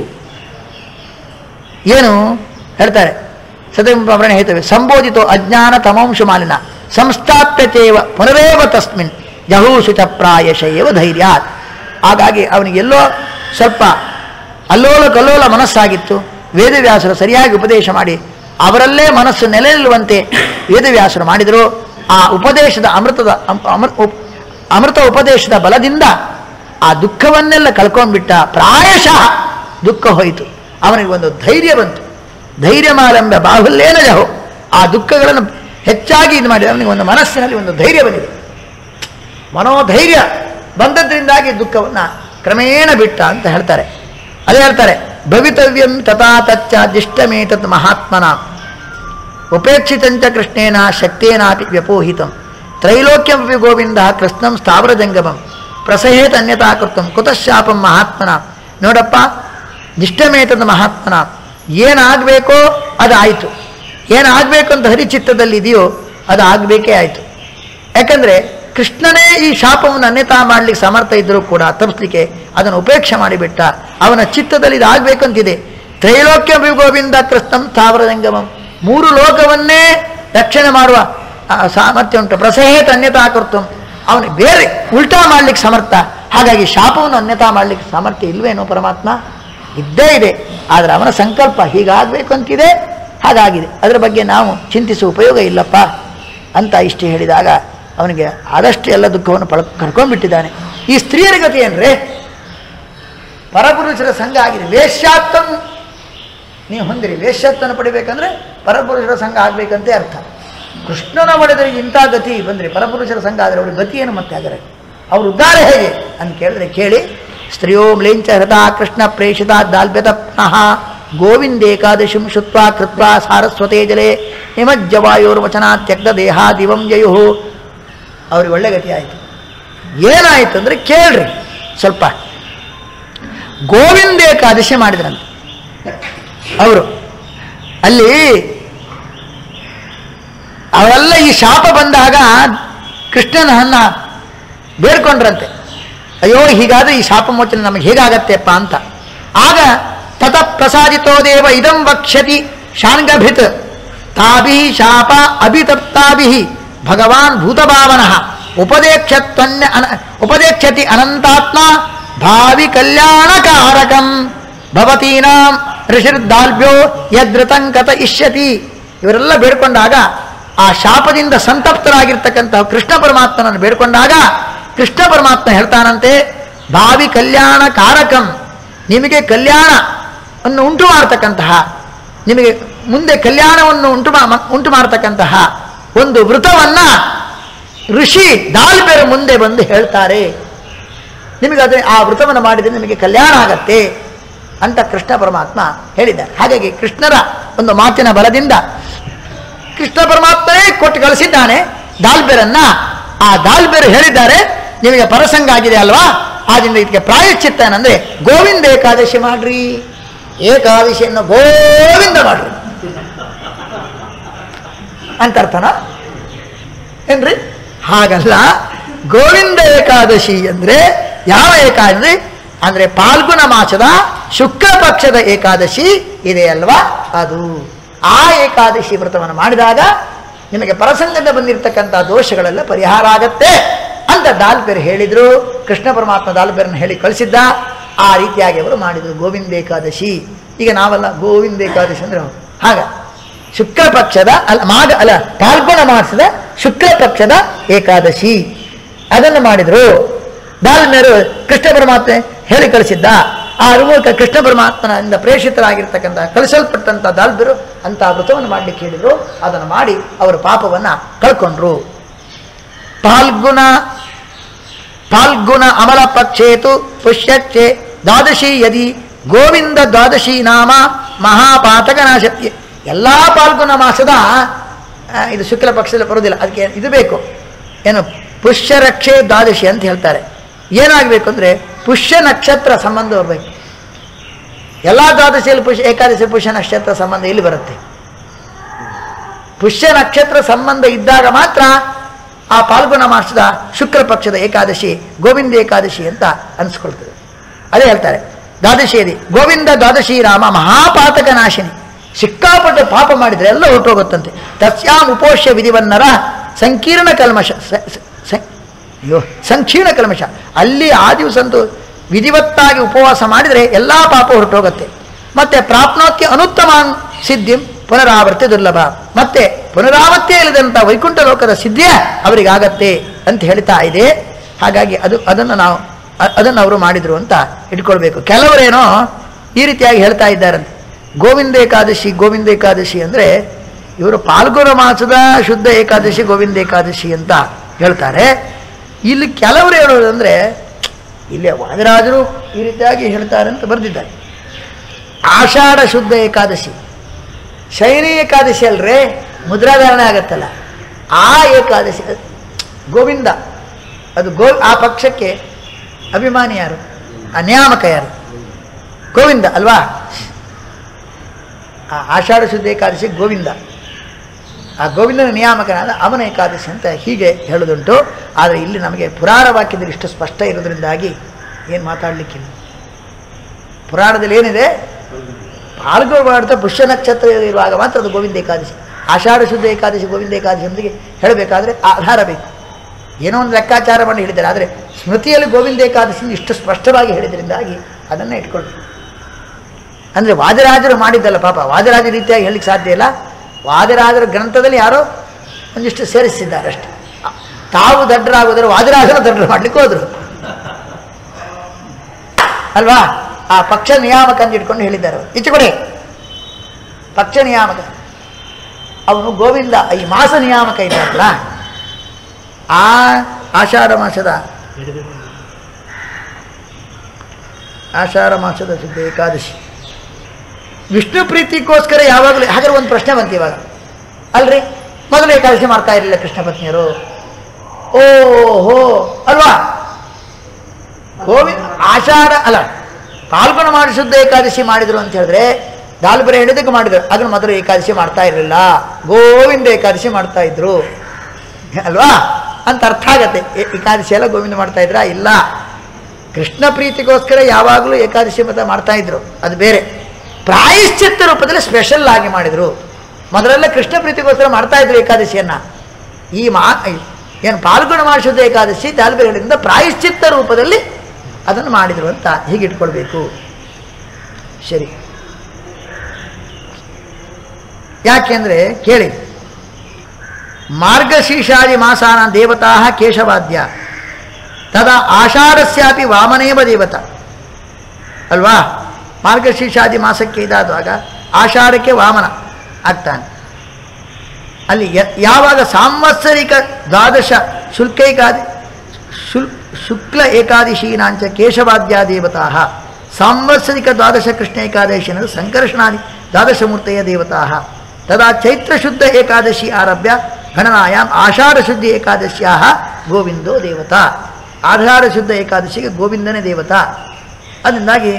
ಏನು ಹೇಳ್ತಾರೆ ಸದೈವರಣ ಹೇಳ್ತೇವೆ ಸಂಬೋಧಿತೋ ಅಜ್ಞಾನ ತಮಾಂಶು ಮಾಲಿನ ಸಂಸ್ಥಾಪ್ಯತೇವ ಪುನರೇವ ತಸ್ಮಿನ್ ಜಹೂಷಿತ ಪ್ರಾಯಶಯವ ಧೈರ್ಯಾತ್ ಹಾಗಾಗಿ ಅವನಿಗೆಲ್ಲೋ ಸ್ವಲ್ಪ ಅಲ್ಲೋಲ ಕಲ್ಲೋಲ ಮನಸ್ಸಾಗಿತ್ತು ವೇದವ್ಯಾಸರು ಸರಿಯಾಗಿ ಉಪದೇಶ ಮಾಡಿ ಅವರಲ್ಲೇ ಮನಸ್ಸು ನೆಲೆ ನಿಲ್ಲುವಂತೆ ವೇದವ್ಯಾಸರು ಮಾಡಿದರು ಆ ಉಪದೇಶದ ಅಮೃತದ ಅಮ್- ಅಮೃ- ಉಪ್- ಅಮೃತ ಉಪದೇಶದ ಬಲದಿಂದ ಆ ದುಃಖವನ್ನೆಲ್ಲ ಕಳ್ಕೊಂಡ್ಬಿಟ್ಟ ಪ್ರಾಯಶಃ ದುಃಖ ಹೋಯಿತು ಅವನಿಗೆ ಒಂದು ಧೈರ್ಯ ಬಂತು ಧೈರ್ಯ ಮಾಲೆಂಬ ಬಾಹುಲ್ಯೇನ ಜಹೋ ಆ ದುಃಖಗಳನ್ನು ಹೆಚ್ಚಾಗಿ ಇದು ಮಾಡಿ ಅವನಿಗೆ ಒಂದು ಮನಸ್ಸಿನಲ್ಲಿ ಒಂದು ಧೈರ್ಯ ಬಂದಿದೆ ಮನೋಧೈರ್ಯ ಬಂದದ್ರಿಂದಾಗಿ ದುಃಖವನ್ನು ಕ್ರಮೇಣ ಬಿಟ್ಟ ಅಂತ ಹೇಳ್ತಾರೆ ಅದೇ ಹೇಳ್ತಾರೆ ಭವಿತವ್ಯಂ ತಥಾ ತಚ್ಚ ದಿಷ್ಟಮೇತತ್ ಮಹಾತ್ಮನ ಉಪೇಕ್ಷಿತಂಚ ಕೃಷ್ಣೇನ ಶಕ್ತೇನಾಪಿ ವ್ಯಪೋಹಿತಂ ತ್ರೈಲೋಕ್ಯಮಪಿ ಗೋವಿಂದ ಕೃಷ್ಣಂ ಸ್ಥಾವರಜಂಗಮಂ ಪ್ರಸಹೇತ್ ಅನ್ಯತಾ ಕೃತಂ ಕುತಃಶಾಪಂ ಮಹಾತ್ಮನ ನೋಡಪ್ಪ ನಿಷ್ಠಮೇತದ ಮಹಾತ್ಮನ ಏನಾಗಬೇಕೋ ಅದು ಆಯಿತು ಏನಾಗಬೇಕು ಅಂತ ಹರಿಚಿತ್ತದಲ್ಲಿ ಇದೆಯೋ ಅದು ಆಗಬೇಕೇ ಆಯಿತು ಯಾಕಂದರೆ ಕೃಷ್ಣನೇ ಈ ಶಾಪವನ್ನು ಅನ್ಯತಾ ಮಾಡಲಿಕ್ಕೆ ಸಮರ್ಥ ಇದ್ದರೂ ಕೂಡ ತಪ್ಪಿಸ್ಲಿಕ್ಕೆ ಅದನ್ನು ಉಪೇಕ್ಷೆ ಮಾಡಿಬಿಟ್ಟ ಅವನ ಚಿತ್ತದಲ್ಲಿ ಇದಾಗಬೇಕಂತಿದೆ ತ್ರೈಲೋಕ್ಯ ಗೋವಿಂದ ಕೃಷ್ಣಂ ಸ್ಥಾವರದಂಗಮಂ ಮೂರು ಲೋಕವನ್ನೇ ರಕ್ಷಣೆ ಮಾಡುವ ಆ, ಸಾಮರ್ಥ್ಯ ಉಂಟು ಪ್ರಸಹೇತ ಅನ್ಯತಾ ಕರ್ತಂ ಅವನಿಗೆ ಬೇರೆ ಉಲ್ಟಾ ಮಾಡ್ಲಿಕ್ಕೆ ಸಮರ್ಥ ಹಾಗಾಗಿ ಶಾಪವನ್ನು ಅನ್ಯತಾ ಮಾಡಲಿಕ್ಕೆ ಸಾಮರ್ಥ್ಯ ಇಲ್ವೇನೋ ಪರಮಾತ್ಮ ಇದ್ದೇ ಇದೆ ಆದರೆ ಅವನ ಸಂಕಲ್ಪ ಹೀಗಾಗಬೇಕು ಅಂತಿದೆ ಹಾಗಾಗಿದೆ ಅದರ ಬಗ್ಗೆ ನಾವು ಚಿಂತಿಸುವ ಉಪಯೋಗ ಇಲ್ಲಪ್ಪ ಅಂತ ಇಷ್ಟು ಹೇಳಿದಾಗ ಅವನಿಗೆ ಆದಷ್ಟು ಎಲ್ಲ ದುಃಖವನ್ನು ಪಳ ಕರ್ಕೊಂಡ್ಬಿಟ್ಟಿದ್ದಾನೆ ಈ ಸ್ತ್ರೀಯರ ಗತಿ ಏನ್ರೆ ಪರಪುರುಷರ ಸಂಘ ಆಗಿದೆ ವೇಶ್ಯಾತ್ವಂ ನೀವು ಹೊಂದಿರಿ ವೇಶ್ಯತ್ವನ ಪಡಿಬೇಕಂದ್ರೆ ಪರಪುರುಷರ ಸಂಘ ಆಗಬೇಕಂತೆ ಅರ್ಥ ಕೃಷ್ಣನ ಒಡೆದರೆ ಇಂಥ ಗತಿ ಬಂದರೆ ಪರಪುರುಷರ ಸಂಘ ಆದರೆ ಅವ್ರ ಗತಿ ಏನು ಮತ್ತೆ ಆದರೆ ಅವ್ರ ಉದ್ಧಾರ ಹೇಗೆ ಅಂತ ಕೇಳಿದ್ರೆ ಕೇಳಿ ಸ್ತ್ರೀಯೋ ಮ್ಲೇಂಚ ಹೃತ ಕೃಷ್ಣ ಪ್ರೇಷಿತ ದಾಲ್ಭ್ಯತ ಪುನಃ ಗೋವಿಂದೇಕಾದಶಿಂ ಶುತ್ವಾ ಕೃತ್ವಾ ಸಾರಸ್ವತೇ ಜಲೆ ನಿಮಜ್ಜವಾಯೋರ್ವಚನ ತ್ಯಕ್ತ ದೇಹ ದಿವಂ ಜಯು ಅವ್ರಿಗೆ ಒಳ್ಳೆ ಗತಿ ಆಯಿತು ಏನಾಯಿತು ಅಂದರೆ ಕೇಳ್ರಿ ಸ್ವಲ್ಪ ಗೋವಿಂದೇಕಾದಶಿ ಮಾಡಿದ್ರಂತೆ ಅವರು ಅಲ್ಲಿ ಅವರೆಲ್ಲ ಈ ಶಾಪ ಬಂದಾಗ ಕೃಷ್ಣನನ್ನ ಬೇಡ್ಕೊಂಡ್ರಂತೆ ಅಯ್ಯೋ ಹೀಗಾದ್ರೆ ಈ ಶಾಪ ಮೋಚನೆ ನಮಗೆ ಹೇಗಾಗತ್ತೆಪ್ಪ ಅಂತ ಆಗ ತತ ಪ್ರಸಾದಿತೋ ದೇವ ಇದಂ ವಕ್ಷ್ಯತಿ ಶಾಂಗಭಿತ್ ತಾಭಿ ಶಾಪ ಅಭಿತಪ್ತಾಭಿ ಭಗವಾನ್ ಭೂತಭಾವನಃ ಉಪದೇಕ್ಷತ್ವನ್ಯ ಅನ ಉಪದೇಕ್ಷತಿ ಅನಂತಾತ್ಮ ಭಾವಿ ಕಲ್ಯಾಣಕಾರಕಂ ಭವತೀನಾಂ ಋಷಿರ್ದಾಲ್ಭ್ಯೋ ಯದೃತಂಕತ ಇಷ್ಯತಿ ಇವರೆಲ್ಲ ಬೇಡ್ಕೊಂಡಾಗ ಆ ಶಾಪದಿಂದ ಸಂತಪ್ತರಾಗಿರ್ತಕ್ಕಂತಹ ಕೃಷ್ಣ ಪರಮಾತ್ಮನನ್ನು ಬೇಡ್ಕೊಂಡಾಗ ಕೃಷ್ಣ ಪರಮಾತ್ಮ ಹೇಳ್ತಾನಂತೆ ಭಾವಿ ಕಲ್ಯಾಣ ಕಾರಕಂ ನಿಮಗೆ ಕಲ್ಯಾಣ ಅನ್ನು ಉಂಟು ಮಾಡತಕ್ಕಂತಹ ನಿಮಗೆ ಮುಂದೆ ಕಲ್ಯಾಣವನ್ನು ಉಂಟು ಮಾ- ಉಂಟು ಮಾಡತಕ್ಕಂತಹ ಒಂದು ವೃತವನ್ನ ಋಷಿ ದಾಲ್ಬೆರ ಮುಂದೆ ಬಂದು ಹೇಳ್ತಾರೆ ನಿಮಗೆ ಅದೇ ಆ ವೃತವನ್ನು ಮಾಡಿದರೆ ನಿಮಗೆ ಕಲ್ಯಾಣ ಆಗತ್ತೆ ಅಂತ ಕೃಷ್ಣ ಪರಮಾತ್ಮ ಹೇಳಿದ್ದಾರೆ ಹಾಗಾಗಿ ಕೃಷ್ಣರ ಒಂದು ಮಾತಿನ ಬಲದಿಂದ ಕೃಷ್ಣ ಪರಮಾತ್ಮನೇ ಕೊಟ್ಟು ಕಳಿಸಿದ್ದಾನೆ ದಾಲ್ಬೆರನ್ನ ಆ ದಾಲ್ಬೆರು ಹೇಳಿದ್ದಾರೆ ನಿಮಗೆ ಪರಸಂಗ ಆಗಿದೆ ಅಲ್ವಾ ಆದ್ರಿಂದ ಇದಕ್ಕೆ ಪ್ರಾಯಶ್ಚಿತ್ತ ಏನಂದ್ರೆ ಗೋವಿಂದ ಏಕಾದಶಿ ಮಾಡ್ರಿ ಏಕಾದಶಿಯನ್ನು ಗೋವಿಂದ ಮಾಡ್ರಿ ಅಂತ ಅರ್ಥನಾ ಏನ್ರಿ ಹಾಗಲ್ಲ ಗೋವಿಂದ ಏಕಾದಶಿ ಅಂದ್ರೆ ಯಾವ ಏಕಾದಶಿ ಅಂದ್ರೆ ಪಾಲ್ಗುಣ ಮಾಸದ ಶುಕ್ಲ ಪಕ್ಷದ ಏಕಾದಶಿ ಇದೆ ಅಲ್ವಾ ಅದು ಆ ಏಕಾದಶಿ ವ್ರತವನ್ನು ಮಾಡಿದಾಗ ನಿಮಗೆ ಪರಸಂಗದ ಬಂದಿರತಕ್ಕಂಥ ದೋಷಗಳೆಲ್ಲ ಪರಿಹಾರ ಆಗತ್ತೆ ಅಂತ ದಾಲ್ಪೇರ್ ಹೇಳಿದ್ರು ಕೃಷ್ಣ ಪರಮಾತ್ಮ ದಾಲ್ಪೇರನ್ನು ಹೇಳಿ ಕಳಿಸಿದ್ದ ಆ ರೀತಿಯಾಗಿ ಅವರು ಮಾಡಿದರು ಗೋವಿಂದ ಏಕಾದಶಿ ಈಗ ನಾವೆಲ್ಲ ಗೋವಿಂದ ಏಕಾದಶಿ ಅಂದ್ರೆ ಹಾಗ ಶುಕ್ಲ ಪಕ್ಷದ ಅಲ್ಲ ಮಾಘ ಅಲ್ಲ ಪಾಲ್ಗುಣ ಮಾಸದ ಶುಕ್ಲ ಪಕ್ಷದ ಏಕಾದಶಿ ಅದನ್ನು ಮಾಡಿದ್ರು ದಾಲ್ಮೇರು ಕೃಷ್ಣ ಪರಮಾತ್ಮ ಹೇಳಿ ಕಳಿಸಿದ್ದ ಆ ಮೂಲಕ ಕೃಷ್ಣ ಪರಮಾತ್ಮನಿಂದ ಪ್ರೇಷಿತರಾಗಿರ್ತಕ್ಕಂಥ ಕಳಿಸಲ್ಪಟ್ಟಂಥ ದಾಲ್ಬರು ಅಂತ ವ್ರತವನ್ನು ಮಾಡಲಿಕ್ಕೆ ಹೇಳಿದ್ರು ಅದನ್ನು ಮಾಡಿ ಅವರ ಪಾಪವನ್ನ ಕಳ್ಕೊಂಡ್ರು ಪಾಲ್ಗುಣ ಪಾಲ್ಗುಣ ಅಮಲ ಪಕ್ಷೇತು ಪುಷ್ಯಚ್ಚೆ ದ್ವಾದಶಿ ಯದಿ ಗೋವಿಂದ ದ್ವಾದಶಿ ನಾಮ ಮಹಾಪಾತಕ ನಾಶ ಎಲ್ಲ ಪಾಲ್ಗುಣ ಮಾಸದ ಆ, ಇದು ಶುಕ್ಲ ಪಕ್ಷದಲ್ಲಿ ಬರೋದಿಲ್ಲ ಅದಕ್ಕೆ ಇದು ಬೇಕು ಏನು ಪುಷ್ಯ ರಕ್ಷೆ ದ್ವಾದಶಿ ಅಂತ ಹೇಳ್ತಾರೆ ಏನಾಗಬೇಕು ಅಂದರೆ ಪುಷ್ಯ ನಕ್ಷತ್ರ ಸಂಬಂಧ ಬರಬೇಕು ಎಲ್ಲ ದ್ವಾದಶಿಯಲ್ಲಿ ಪುಷ್ಯ ಏಕಾದಶಿ ಪುಷ್ಯ ನಕ್ಷತ್ರ ಸಂಬಂಧ ಇಲ್ಲಿ ಬರುತ್ತೆ ಪುಷ್ಯ ನಕ್ಷತ್ರ ಸಂಬಂಧ ಇದ್ದಾಗ ಮಾತ್ರ ಆ ಪಾಲ್ಗುಣ ಮಾಸದ ಶುಕ್ರ ಪಕ್ಷದ ಏಕಾದಶಿ ಗೋವಿಂದ ಏಕಾದಶಿ ಅಂತ ಅನಿಸ್ಕೊಳ್ತದೆ ಅದೇ ಹೇಳ್ತಾರೆ ದ್ವಾದಶಿಯಲ್ಲಿ ಗೋವಿಂದ ದ್ವಾದಶಿ ರಾಮ ಮಹಾಪಾತಕ ನಾಶಿನಿ ಸಿಕ್ಕಾಪಟ್ಟೆ ಪಾಪ ಮಾಡಿದರೆ ಎಲ್ಲ ಹೊರಟೋಗುತ್ತಂತೆ ತಸ್ಯಾಂ ಉಪೋಷ್ಯ ವಿಧಿವನ್ನರ ಸಂಕೀರ್ಣ ಕಲ್ಮಶ ಸ- ಸ- ಸ- ಅಯ್ಯೋ ಸಂಕೀರ್ಣ ಕಲ್ಮಶ ಅಲ್ಲಿ ಆ ದಿವಸಂತೂ ವಿಧಿವತ್ತಾಗಿ ಉಪವಾಸ ಮಾಡಿದರೆ ಎಲ್ಲ ಪಾಪ ಹೊರಟೋಗುತ್ತೆ ಮತ್ತೆ ಪ್ರಾಪ್ನೋತ್ಯ ಅನುತ್ತಮ ಸಿದ್ಧಿಂ ಪುನರಾವರ್ತಿ ದುರ್ಲಭ ಮತ್ತೆ ಪುನರಾವರ್ತಿ ಇಲ್ಲದಂಥ ವೈಕುಂಠ ಲೋಕದ ಸಿದ್ಧಿಯ ಅವರಿಗಾಗತ್ತೆ ಅಂತ ಹೇಳ್ತಾ ಇದೆ ಹಾಗಾಗಿ ಅದು ಅದನ್ನು ನಾವು ಅ- ಅದನ್ನು ಅವರು ಮಾಡಿದ್ರು ಅಂತ ಇಟ್ಕೊಳ್ಬೇಕು ಕೆಲವರೇನೋ ಈ ರೀತಿಯಾಗಿ ಹೇಳ್ತಾ ಇದ್ದಾರಂತೆ ಗೋವಿಂದ ಏಕಾದಶಿ ಗೋವಿಂದ ಏಕಾದಶಿ ಅಂದರೆ ಇವರು ಪಾಲ್ಗುಣ ಮಾಸದ ಶುದ್ಧ ಏಕಾದಶಿ ಗೋವಿಂದ ಏಕಾದಶಿ ಅಂತ ಹೇಳ್ತಾರೆ ಇಲ್ಲಿ ಕೆಲವರು ಹೇಳೋದಂದ್ರೆ ಇಲ್ಲಿ ವಾದಿರಾಜರು ಈ ರೀತಿಯಾಗಿ ಹೇಳ್ತಾರೆ ಅಂತ ಬರೆದಿದ್ದಾರೆ ಆಷಾಢ ಶುದ್ಧ ಏಕಾದಶಿ ಶೈನಿ ಏಕಾದಶಿ ಅಲ್ರೇ ಮುದ್ರಾಧಾರಣೆ ಆಗತ್ತಲ್ಲ ಆ ಏಕಾದಶಿ ಗೋವಿಂದ ಅದು ಗೋ ಆ ಪಕ್ಷಕ್ಕೆ ಅಭಿಮಾನಿ ಯಾರು ಆ ನಿಯಾಮಕ ಯಾರು ಗೋವಿಂದ ಅಲ್ವಾ ಆ ಆಷಾಢ ಶುದ್ಧ ಏಕಾದಶಿ ಗೋವಿಂದ ಆ ಗೋವಿಂದನ ನಿಯಾಮಕನಾದ ಅವನ ಏಕಾದಶಿ ಅಂತ ಹೀಗೆ ಹೇಳೋದುಂಟು ಆದರೆ ಇಲ್ಲಿ ನಮಗೆ ಪುರಾಣ ವಾಕ್ಯದಲ್ಲಿ ಇಷ್ಟು ಸ್ಪಷ್ಟ ಇರೋದ್ರಿಂದಾಗಿ ಏನು ಮಾತಾಡಲಿಕ್ಕಿಲ್ಲ ಪುರಾಣದಲ್ಲಿ ಏನಿದೆ ಪಾಲ್ಗೊಳ್ಬಾರ್ದ ಪುಷ್ಯ ನಕ್ಷತ್ರ ಇರುವಾಗ ಮಾತ್ರ ಅದು ಗೋವಿಂದ ಏಕಾದಶಿ ಆಷಾಢ ಶುದ್ಧ ಏಕಾದಶಿ ಗೋವಿಂದ ಏಕಾದಶಿ ಒಂದಿಗೆ ಹೇಳಬೇಕಾದ್ರೆ ಆಧಾರ ಬೇಕು ಏನೋ ಒಂದು ಲೆಕ್ಕಾಚಾರ ಮಾಡಿ ಹೇಳಿದ್ದಾರೆ ಆದರೆ ಸ್ಮೃತಿಯಲ್ಲಿ ಗೋವಿಂದ ಏಕಾದಶಿ ಇಷ್ಟು ಸ್ಪಷ್ಟವಾಗಿ ಹೇಳಿದ್ರಿಂದಾಗಿ ಅದನ್ನೇ ಇಟ್ಕೊಂಡು ಅಂದರೆ ವಾದಿರಾಜರು ಮಾಡಿದ್ದಲ್ಲ ಪಾಪ ವಾದಿರಾಜ ರೀತಿಯಾಗಿ ಹೇಳಲಿಕ್ಕೆ ಸಾಧ್ಯ ಇಲ್ಲ ವಾದಿರಾಜರ ಗ್ರಂಥದಲ್ಲಿ ಯಾರೋ ಒಂದಿಷ್ಟು ಸೇರಿಸಿದ್ದಾರೆ ಅಷ್ಟೆ ತಾವು ದಡ್ಡರಾಗೋದ್ರೆ ವಾದಿರಾಜರು ದಡ್ಡರು ಮಾಡ್ಲಿಕ್ಕೆ ಹೋದ್ರು ಅಲ್ವಾ ಆ ಪಕ್ಷ ನಿಯಾಮಕ ಅಂತ ಇಟ್ಕೊಂಡು ಹೇಳಿದ್ದಾರೆ ಅವರು ಈಚೆ ಕೊಡಿ ಪಕ್ಷ ನಿಯಾಮಕ ಅವನು ಗೋವಿಂದ ಈ ಮಾಸ ನಿಯಾಮಕ ಇದ್ದಾರಲ್ಲ ಆ ಆಷಾಢ ಮಾಸದ ಆಷಾಢ ಮಾಸದ ಶುದ್ಧ ಏಕಾದಶಿ ವಿಷ್ಣು ಪ್ರೀತಿಗೋಸ್ಕರ ಯಾವಾಗಲೂ ಹಾಗಾದ್ರೆ ಒಂದು ಪ್ರಶ್ನೆ ಬಂತು ಇವಾಗ ಅಲ್ರಿ ಮೊದಲು ಏಕಾದಶಿ ಮಾಡ್ತಾ ಇರಲಿಲ್ಲ ಕೃಷ್ಣ ಪತ್ನಿಯರು ಓಹೋ ಅಲ್ವಾ ಗೋವಿಂದ ಆಷಾಢ ಅಲ್ಲ ಪಾಲ್ಗುಣ ಮಾಡಿ ಶುದ್ಧ ಏಕಾದಶಿ ಮಾಡಿದ್ರು ಅಂತ ಹೇಳಿದ್ರೆ ದಾಲ್ಬರೆ ಹಿಡಿದಕ್ಕೆ ಮಾಡಿದ್ರು ಅದನ್ನು ಮೊದಲು ಏಕಾದಶಿ ಮಾಡ್ತಾ ಇರಲಿಲ್ಲ ಗೋವಿಂದ ಏಕಾದಶಿ ಮಾಡ್ತಾ ಇದ್ರು ಅಲ್ವಾ ಅಂತ ಅರ್ಥ ಆಗತ್ತೆ ಏ- ಏಕಾದಶಿ ಎಲ್ಲ ಗೋವಿಂದ ಮಾಡ್ತಾ ಇದ್ರಾ ಇಲ್ಲ ಕೃಷ್ಣ ಪ್ರೀತಿಗೋಸ್ಕರ ಯಾವಾಗಲೂ ಏಕಾದಶಿ ಮತ ಮಾಡ್ತಾ ಇದ್ರು ಅದು ಬೇರೆ ಪ್ರಾಯಶ್ಚಿತ್ತ ರೂಪದಲ್ಲಿ ಸ್ಪೆಷಲ್ ಆಗಿ ಮಾಡಿದರು ಮೊದಲೆಲ್ಲ ಕೃಷ್ಣ ಪ್ರೀತಿಗೋಸ್ಕರ ಮಾಡ್ತಾ ಇದ್ರು ಏಕಾದಶಿಯನ್ನ ಈ ಮಾ ಏನು ಪಾಲ್ಗುಣ ಮಾಡಿಸಿದ ಏಕಾದಶಿ ದಾಲ್ಬೆಗಳಿಂದ ಪ್ರಾಯಶ್ಚಿತ್ತ ರೂಪದಲ್ಲಿ ಅದನ್ನು ಮಾಡಿದರು ಅಂತ ಹೀಗೆ ಇಟ್ಕೊಳ್ಬೇಕು ಸರಿ ಯಾಕೆಂದ್ರೆ ಕೇಳಿ ಮಾರ್ಗಶೀರ್ಷಾದಿ ಮಾಸಾನ ದೇವತಾ ಕೇಶವಾದ್ಯ ತದಾ ಆಷಾಢಸ್ಯಾಪಿ ವಾಮನೇವ ದೇವತ ಅಲ್ವಾ ಮಾರ್ಗಶೀರ್ಷಾದಿ ಮಾಸಕ್ಕೆ ಇದಾದಾಗ ಆಷಾಢಕ್ಕೆ ವಾಮನ ಆಗ್ತಾನೆ ಅಲ್ಲಿ ಯ- ಯಾವಾಗ ಸಾಂವತ್ಸರಿಕ ದ್ವಾದಶ ಶುಲ್ಕೈಕಾದಿ ಶುಲ್ ಶುಕ್ಲ ಏಕಾದಶೀನಾಂಚ ಕೇಶವಾದ್ಯ ದೇವತಾ ಸಾಂವತ್ಸರಿಕ ದ್ವಾದಶ ಕೃಷ್ಣ ಏಕಾದಶಿನ ಸಂಕರ್ಷಣಾದಿ ದ್ವಾದಶಮೂರ್ತೆಯ ದೇವತಾ ತದಾ ಚೈತ್ರಶುದ್ಧ ಏಕಾದಶಿ ಆರಭ್ಯ ಗಣನಾಯಾಮ್ ಆಷಾಢ ಶುದ್ಧ ಏಕಾದಶ್ಯಾ ಗೋವಿಂದೋ ದೇವತಾ ಆಷಾಢ ಶುದ್ಧ ಏಕಾದಶಿಗೆ ಗೋವಿಂದನೇ ದೇವತಾ ಅದರಿಂದಾಗಿ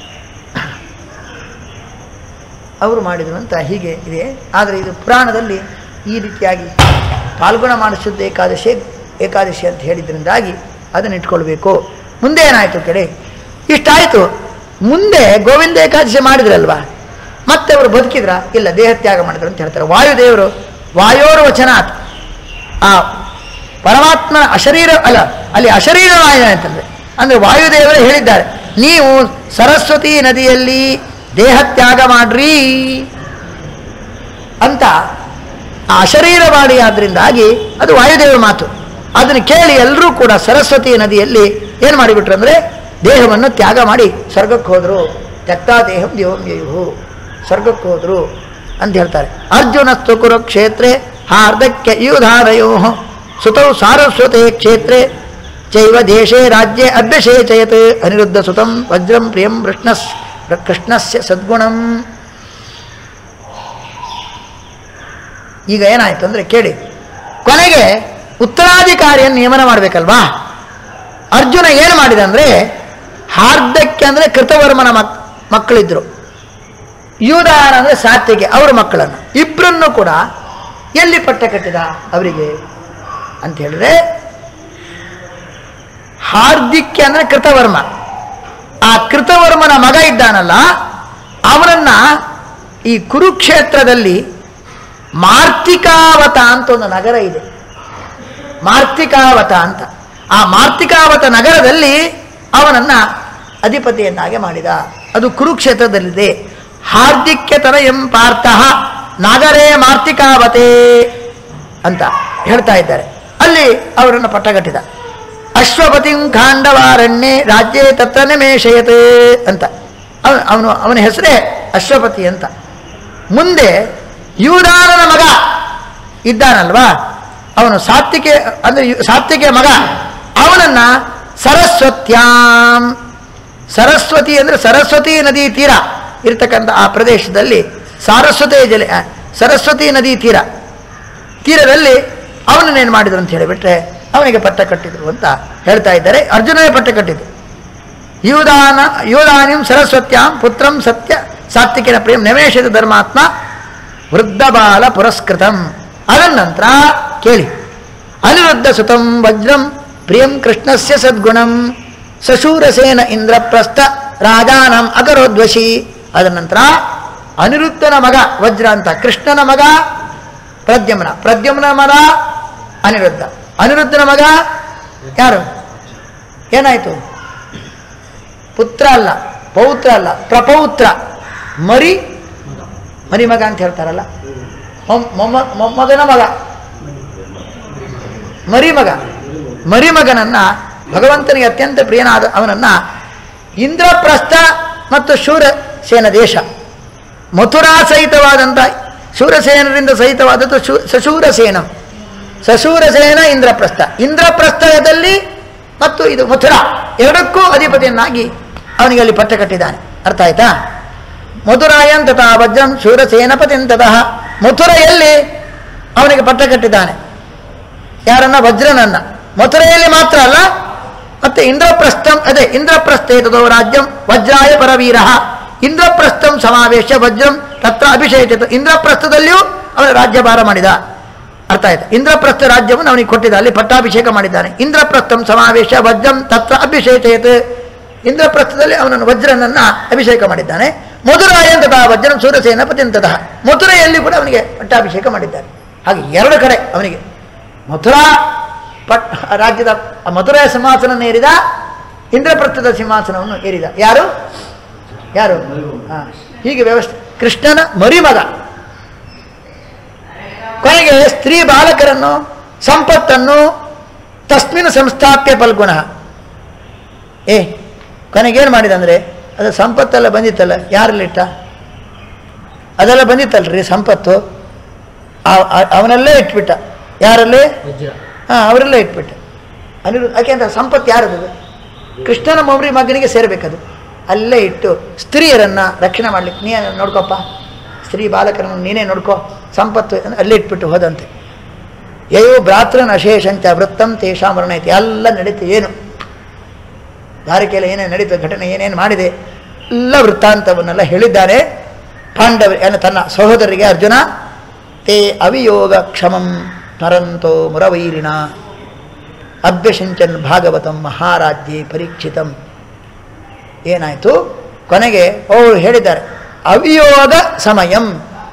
ಅವರು ಮಾಡಿದರು ಅಂತ ಹೀಗೆ ಇದೆ ಆದರೆ ಇದು ಪುರಾಣದಲ್ಲಿ ಈ ರೀತಿಯಾಗಿ ಪಾಲ್ಗುಣ ಮಾಡಿಸುತ್ತ ಏಕಾದಶಿ ಏಕಾದಶಿ ಅಂತ ಹೇಳಿದ್ರಿಂದಾಗಿ ಅದನ್ನು ಇಟ್ಕೊಳ್ಬೇಕು ಮುಂದೆ ಏನಾಯಿತು ಕೇಳಿ ಇಷ್ಟಾಯಿತು ಮುಂದೆ ಗೋವಿಂದ ಏಕಾದಶಿ ಮಾಡಿದ್ರಲ್ವಾ ಮತ್ತೆ ಅವರು ಬದುಕಿದ್ರ ಇಲ್ಲ ದೇಹತ್ಯಾಗ ಮಾಡಿದ್ರು ಅಂತ ಹೇಳ್ತಾರೆ ವಾಯುದೇವರು ವಾಯೋರ್ ವಚನಾತ್ ಆ ಪರಮಾತ್ಮನ ಅಶರೀರ ಅಲ್ಲ ಅಲ್ಲಿ ಅಶರೀರವಾಯ ಅಂತಂದ್ರೆ ಅಂದ್ರೆ ವಾಯುದೇವರು ಹೇಳಿದ್ದಾರೆ ನೀವು ಸರಸ್ವತಿ ನದಿಯಲ್ಲಿ ದೇಹತ್ಯಾಗ ಮಾಡ್ರಿ ಅಂತ ಆ ಅಶರೀರವಾಣಿ ಆದ್ರಿಂದಾಗಿ ಅದು ವಾಯುದೇವರ ಮಾತು ಅದನ್ನು ಕೇಳಿ ಎಲ್ಲರೂ ಕೂಡ ಸರಸ್ವತಿ ನದಿಯಲ್ಲಿ ಏನು ಮಾಡಿಬಿಟ್ರು ಅಂದರೆ ದೇಹವನ್ನು ತ್ಯಾಗ ಮಾಡಿ ಸ್ವರ್ಗಕ್ಕೆ ಹೋದರು ತ್ಯಕ್ತಾ ದೇಹಂ ದೇವಂ ಯಯುಹು ಸ್ವರ್ಗಕ್ಕೆ ಹೋದರು ಅಂತ ಹೇಳ್ತಾರೆ ಅರ್ಜುನಸ್ತು ಕುರುಕ್ಷೇತ್ರೆ ಹಾರ್ದಕ್ಯ ಯುಧಾರಯೋ ಸುತೌ ಸಾರಸ್ವತೆ ಕ್ಷೇತ್ರೆ ಚೈವ ದೇಶೇ ರಾಜ್ಯೆ ಅಭ್ಯಸೇಚಯತ್ ಅನಿರುದ್ಧ ಸುತಂ ವಜ್ರಂ ಪ್ರಿಯಂ ಕೃಷ್ಣಸ್ ಕೃಷ್ಣಸ್ಯ ಸದ್ಗುಣಂ ಈಗ ಏನಾಯ್ತು ಅಂದರೆ ಕೇಳಿ ಕೊನೆಗೆ ಉತ್ತರಾಧಿಕಾರಿಯನ್ನು ನೇಮನ ಮಾಡಬೇಕಲ್ವಾ ಅರ್ಜುನ ಏನು ಮಾಡಿದ ಅಂದರೆ ಹಾರ್ದಕ್ಯ ಅಂದರೆ ಕೃತವರ್ಮನ ಮಕ್ ಮಕ್ಕಳಿದ್ರು ಯೂದಾನ ಅಂದರೆ ಸಾತ್ವಿಗೆ ಅವರ ಮಕ್ಕಳನ್ನು ಇಬ್ಬರನ್ನು ಕೂಡ ಎಲ್ಲಿ ಪಟ್ಟ ಕಟ್ಟಿದ ಅವರಿಗೆ ಅಂತ ಹೇಳಿದ್ರೆ ಹಾರ್ದಿಕ್ಯ ಅಂದರೆ ಕೃತವರ್ಮ ಆ ಕೃತವರ್ಮನ ಮಗ ಇದ್ದಾನಲ್ಲ ಅವನನ್ನ ಈ ಕುರುಕ್ಷೇತ್ರದಲ್ಲಿ ಮಾರ್ತಿಕಾವತ ಅಂತ ಒಂದು ನಗರ ಇದೆ ಮಾರ್ತಿಕಾವತ ಅಂತ ಆ ಮಾರ್ತಿಕಾವತ ನಗರದಲ್ಲಿ ಅವನನ್ನ ಅಧಿಪತಿಯನ್ನಾಗಿ ಮಾಡಿದ ಅದು ಕುರುಕ್ಷೇತ್ರದಲ್ಲಿದೆ ಹಾರ್ದಿಕ್ಯತನ ಎಂ ಪಾರ್ಥ ನಗರೇ ಮಾರ್ತಿಕಾವತೆ ಅಂತ ಹೇಳ್ತಾ ಇದ್ದಾರೆ ಅಲ್ಲಿ ಅವರನ್ನು ಪಟ್ಟಗಟ್ಟಿದ ಅಶ್ವಪತಿಂ ಖಾಂಡವಾರಣ್ಯೆ ರಾಜ್ಯೇ ತತ್ರ ನಿಮೇಶಯತೆ ಅಂತ ಅವನು ಅವನು ಅವನ ಹೆಸರೇ ಅಶ್ವಪತಿ ಅಂತ ಮುಂದೆ ಯೂದಾನನ ಮಗ ಇದ್ದಾನಲ್ವಾ ಅವನು ಸಾತ್ವಿಕೆ ಅಂದರೆ ಯು- ಸಾತ್ವಿಕೆಯ ಮಗ ಅವನನ್ನ ಸರಸ್ವತ್ಯಾಂ ಸರಸ್ವತಿ ಅಂದರೆ ಸರಸ್ವತಿ ನದಿ ತೀರ ಇರ್ತಕ್ಕಂಥ ಆ ಪ್ರದೇಶದಲ್ಲಿ ಸಾರಸ್ವತಿ ಜಲ ಆ, ಸರಸ್ವತಿ ನದಿ ತೀರ ತೀರದಲ್ಲಿ ಅವನನ್ನೇನು ಮಾಡಿದ್ರು ಅಂತ ಹೇಳಿಬಿಟ್ರೆ ಅವನಿಗೆ ಪಟ್ಟ ಕಟ್ಟಿದ್ರು ಅಂತ ಹೇಳ್ತಾ ಇದ್ದಾರೆ ಅರ್ಜುನನೇ ಪಟ್ಟ ಕಟ್ಟಿದ್ದು ಯೂದಾನ ಯೂದಾನಿಂ ಸರಸ್ವತ್ಯಾಂ ಪುತ್ರಂ ಸತ್ಯ ಸಾತ್ವಿಕಿನ ಪ್ರೇಮ್ ನಿಮೇಶದ ಧರ್ಮಾತ್ಮ ವೃದ್ಧ ಬಾಲ ಪುರಸ್ಕೃತಂ ಅದರ ನಂತರ ಕೇಳಿ ಅನಿರುದ್ಧ ಸುತಂ ವಜ್ರಂ ಪ್ರಿಯಂ ಕೃಷ್ಣಸ್ಯ ಸದ್ಗುಣಂ ಸಶೂರಸೇನ ಇಂದ್ರಪ್ರಸ್ಥ ರಾಜಾನಂ ಅಗರೋದ್ವಶಿ ಅದರ ನಂತರ ಅನಿರುದ್ಧನ ಮಗ ವಜ್ರ ಅಂತ ಕೃಷ್ಣನ ಮಗ ಪ್ರದ್ಯುಮ್ನ ಪ್ರದ್ಯುಮ್ನ ಮಗ ಅನಿರುದ್ಧ ಅನಿರುದ್ಧನ ಮಗ ಯಾರು ಏನಾಯ್ತು ಪುತ್ರ ಅಲ್ಲ ಪೌತ್ರ ಅಲ್ಲ ಪ್ರಪೌತ್ರ ಮರಿ ಮರಿ ಮಗ ಅಂತ ಹೇಳ್ತಾರಲ್ಲ ಮೊಮ್- ಮೊಮ್ಮ- ಮೊಮ್ಮಗನ ಮಗ ಮರಿಮಗ ಮರಿಮಗನನ್ನ ಭಗವಂತನಿಗೆ ಅತ್ಯಂತ ಪ್ರಿಯನಾದ ಅವನನ್ನ ಇಂದ್ರಪ್ರಸ್ಥ ಮತ್ತು ಶೂರಸೇನ ದೇಶ ಮಥುರಾ ಸಹಿತವಾದಂಥ ಶೂರಸೇನರಿಂದ ಸಹಿತವಾದದ್ದು ಶೂ ಸಶೂರಸೇನ ಸಶೂರಸೇನ ಇಂದ್ರಪ್ರಸ್ಥ ಇಂದ್ರಪ್ರಸ್ಥದಲ್ಲಿ ಮತ್ತು ಇದು ಮಥುರಾ ಎರಡಕ್ಕೂ ಅಧಿಪತಿಯನ್ನಾಗಿ ಅವನಿಗೆ ಅಲ್ಲಿ ಪಟ್ಟ ಕಟ್ಟಿದ್ದಾನೆ ಅರ್ಥ ಆಯ್ತಾ ಮಧುರಾಯಂ ತಥಾ ವಜ್ರಂ ಶೂರಸೇನಪತಿಂ ತತಃ ಮಥುರೆಯಲ್ಲಿ ಅವನಿಗೆ ಪಟ್ಟ ಕಟ್ಟಿದ್ದಾನೆ ಯಾರನ್ನ ವಜ್ರನನ್ನ ಮಥುರೆಯಲ್ಲಿ ಮಾತ್ರ ಅಲ್ಲ ಮತ್ತೆ ಇಂದ್ರಪ್ರಸ್ಥಂ ಅದೇ ಇಂದ್ರಪ್ರಸ್ಥೇ ತದೋ ರಾಜ್ಯಂ ವಜ್ರಾಯ ಪರವೀರ ಇಂದ್ರಪ್ರಸ್ಥಂ ಸಮಾವೇಶ ವಜ್ರಂ ತತ್ರ ಅಭಿಷೇಚಿತ ಇಂದ್ರಪ್ರಸ್ಥದಲ್ಲಿಯೂ ಅವನ ರಾಜ್ಯಭಾರ ಮಾಡಿದ ಅರ್ಥ ಆಯ್ತು ಇಂದ್ರಪ್ರಸ್ಥ ರಾಜ್ಯವನ್ನು ಅವನಿಗೆ ಕೊಟ್ಟಿದ್ದ ಅಲ್ಲಿ ಪಟ್ಟಾಭಿಷೇಕ ಮಾಡಿದ್ದಾನೆ ಇಂದ್ರಪ್ರಸ್ಥಂ ಸಮಾವೇಶ ವಜ್ರಂ ತತ್ರ ಅಭಿಷೇಚಯತ್ ಇಂದ್ರಪ್ರಸ್ಥದಲ್ಲಿ ಅವನನ್ನು ವಜ್ರನನ್ನ ಅಭಿಷೇಕ ಮಾಡಿದ್ದಾನೆ ಮಧುರಾಯಂ ತಥಾ ವಜ್ರಂ ಸೂರ್ಯಸೇನ ಪತಿಂತತಃ ಮಥುರೆಯಲ್ಲಿ ಕೂಡ ಅವನಿಗೆ ಪಟ್ಟಾಭಿಷೇಕ ಮಾಡಿದ್ದಾರೆ ಹಾಗೆ ಎರಡು ಕಡೆ ಅವನಿಗೆ ಮಥುರಾ ಪಟ್ ರಾಜ್ಯದ ಆ ಮಥುರೆಯ ಸಿಂಹಾಸನ ಏರಿದ ಇಂದ್ರಪ್ರಸ್ಥದ ಸಿಂಹಾಸನವನ್ನು ಏರಿದ ಯಾರು ಯಾರು ಹಾ ಹೀಗೆ ವ್ಯವಸ್ಥೆ ಕೃಷ್ಣನ ಮರಿಮಗ ಕೊನೆಗೆ ಸ್ತ್ರೀ ಬಾಲಕರನ್ನು ಸಂಪತ್ತನ್ನು ತಸ್ಮಿನ್ ಸಂಸ್ಥಾಪ್ಯ ಫಲ್ಗುಣ ಏ ಕೊನೆಗೇನು ಮಾಡಿದ ಅಂದರೆ ಅದು ಸಂಪತ್ತೆಲ್ಲ ಬಂದಿತ್ತಲ್ಲ ಯಾರಲ್ಲಿಟ್ಟ ಅದೆಲ್ಲ ಬಂದಿತ್ತಲ್ರಿ ಸಂಪತ್ತು ಆ- ಆ- ಅವನಲ್ಲೇ ಇಟ್ಬಿಟ್ಟ ಯಾರಲ್ಲಿ
ವಜ್ರ
ಹಾಂ ಅವರೆಲ್ಲ ಇಟ್ಬಿಟ್ಟ ಅನಿರು ಯಾಕೆಂದ್ರೆ ಸಂಪತ್ತು ಯಾರದು ಕೃಷ್ಣನ ಮೌರಿ ಮಗನಿಗೆ ಸೇರಬೇಕದು ಅಲ್ಲೇ ಇಟ್ಟು ಸ್ತ್ರೀಯರನ್ನು ರಕ್ಷಣೆ ಮಾಡ್ಲಿಕ್ಕೆ ನೀ ನೋಡ್ಕೊಪ್ಪ ಸ್ತ್ರೀ ಬಾಲಕರನ್ನು ನೀನೇ ನೋಡ್ಕೋ ಸಂಪತ್ತು ಅಂತ ಅಲ್ಲೇ ಇಟ್ಬಿಟ್ಟು ಹೋದಂತೆ ಯಯೋ ಭ್ರಾತೃನ ಅಶೇಷಂಚ ವೃತ್ತಂ ತೇಷಾಂ ವರ್ಣೈತಿ ಎಲ್ಲ ನಡೀತು ಏನು ಧಾರಿಕೆಯಲ್ಲಿ ಏನೇನು ನಡೀತು ಘಟನೆ ಏನೇನು ಮಾಡಿದೆ ಎಲ್ಲ ವೃತ್ತಾಂತವನ್ನೆಲ್ಲ ಹೇಳಿದ್ದಾನೆ ಪಾಂಡವ ಏನು ತನ್ನ ಸಹೋದರರಿಗೆ ಅರ್ಜುನ ತೇ ಅವಿಯೋಗ ಕ್ಷಮಂ ಸ್ಮರಂತೋ ಮುರವೈರಿಣ ಅಭ್ಯಸಿಂಚನ್ ಭಾಗವತಂ ಮಹಾರಾಜ್ಯೆ ಪರೀಕ್ಷಿತಂ ಏನಾಯಿತು ಕೊನೆಗೆ ಅವರು ಹೇಳಿದ್ದಾರೆ ಅವಿಯೋಗ ಸಮಯಂ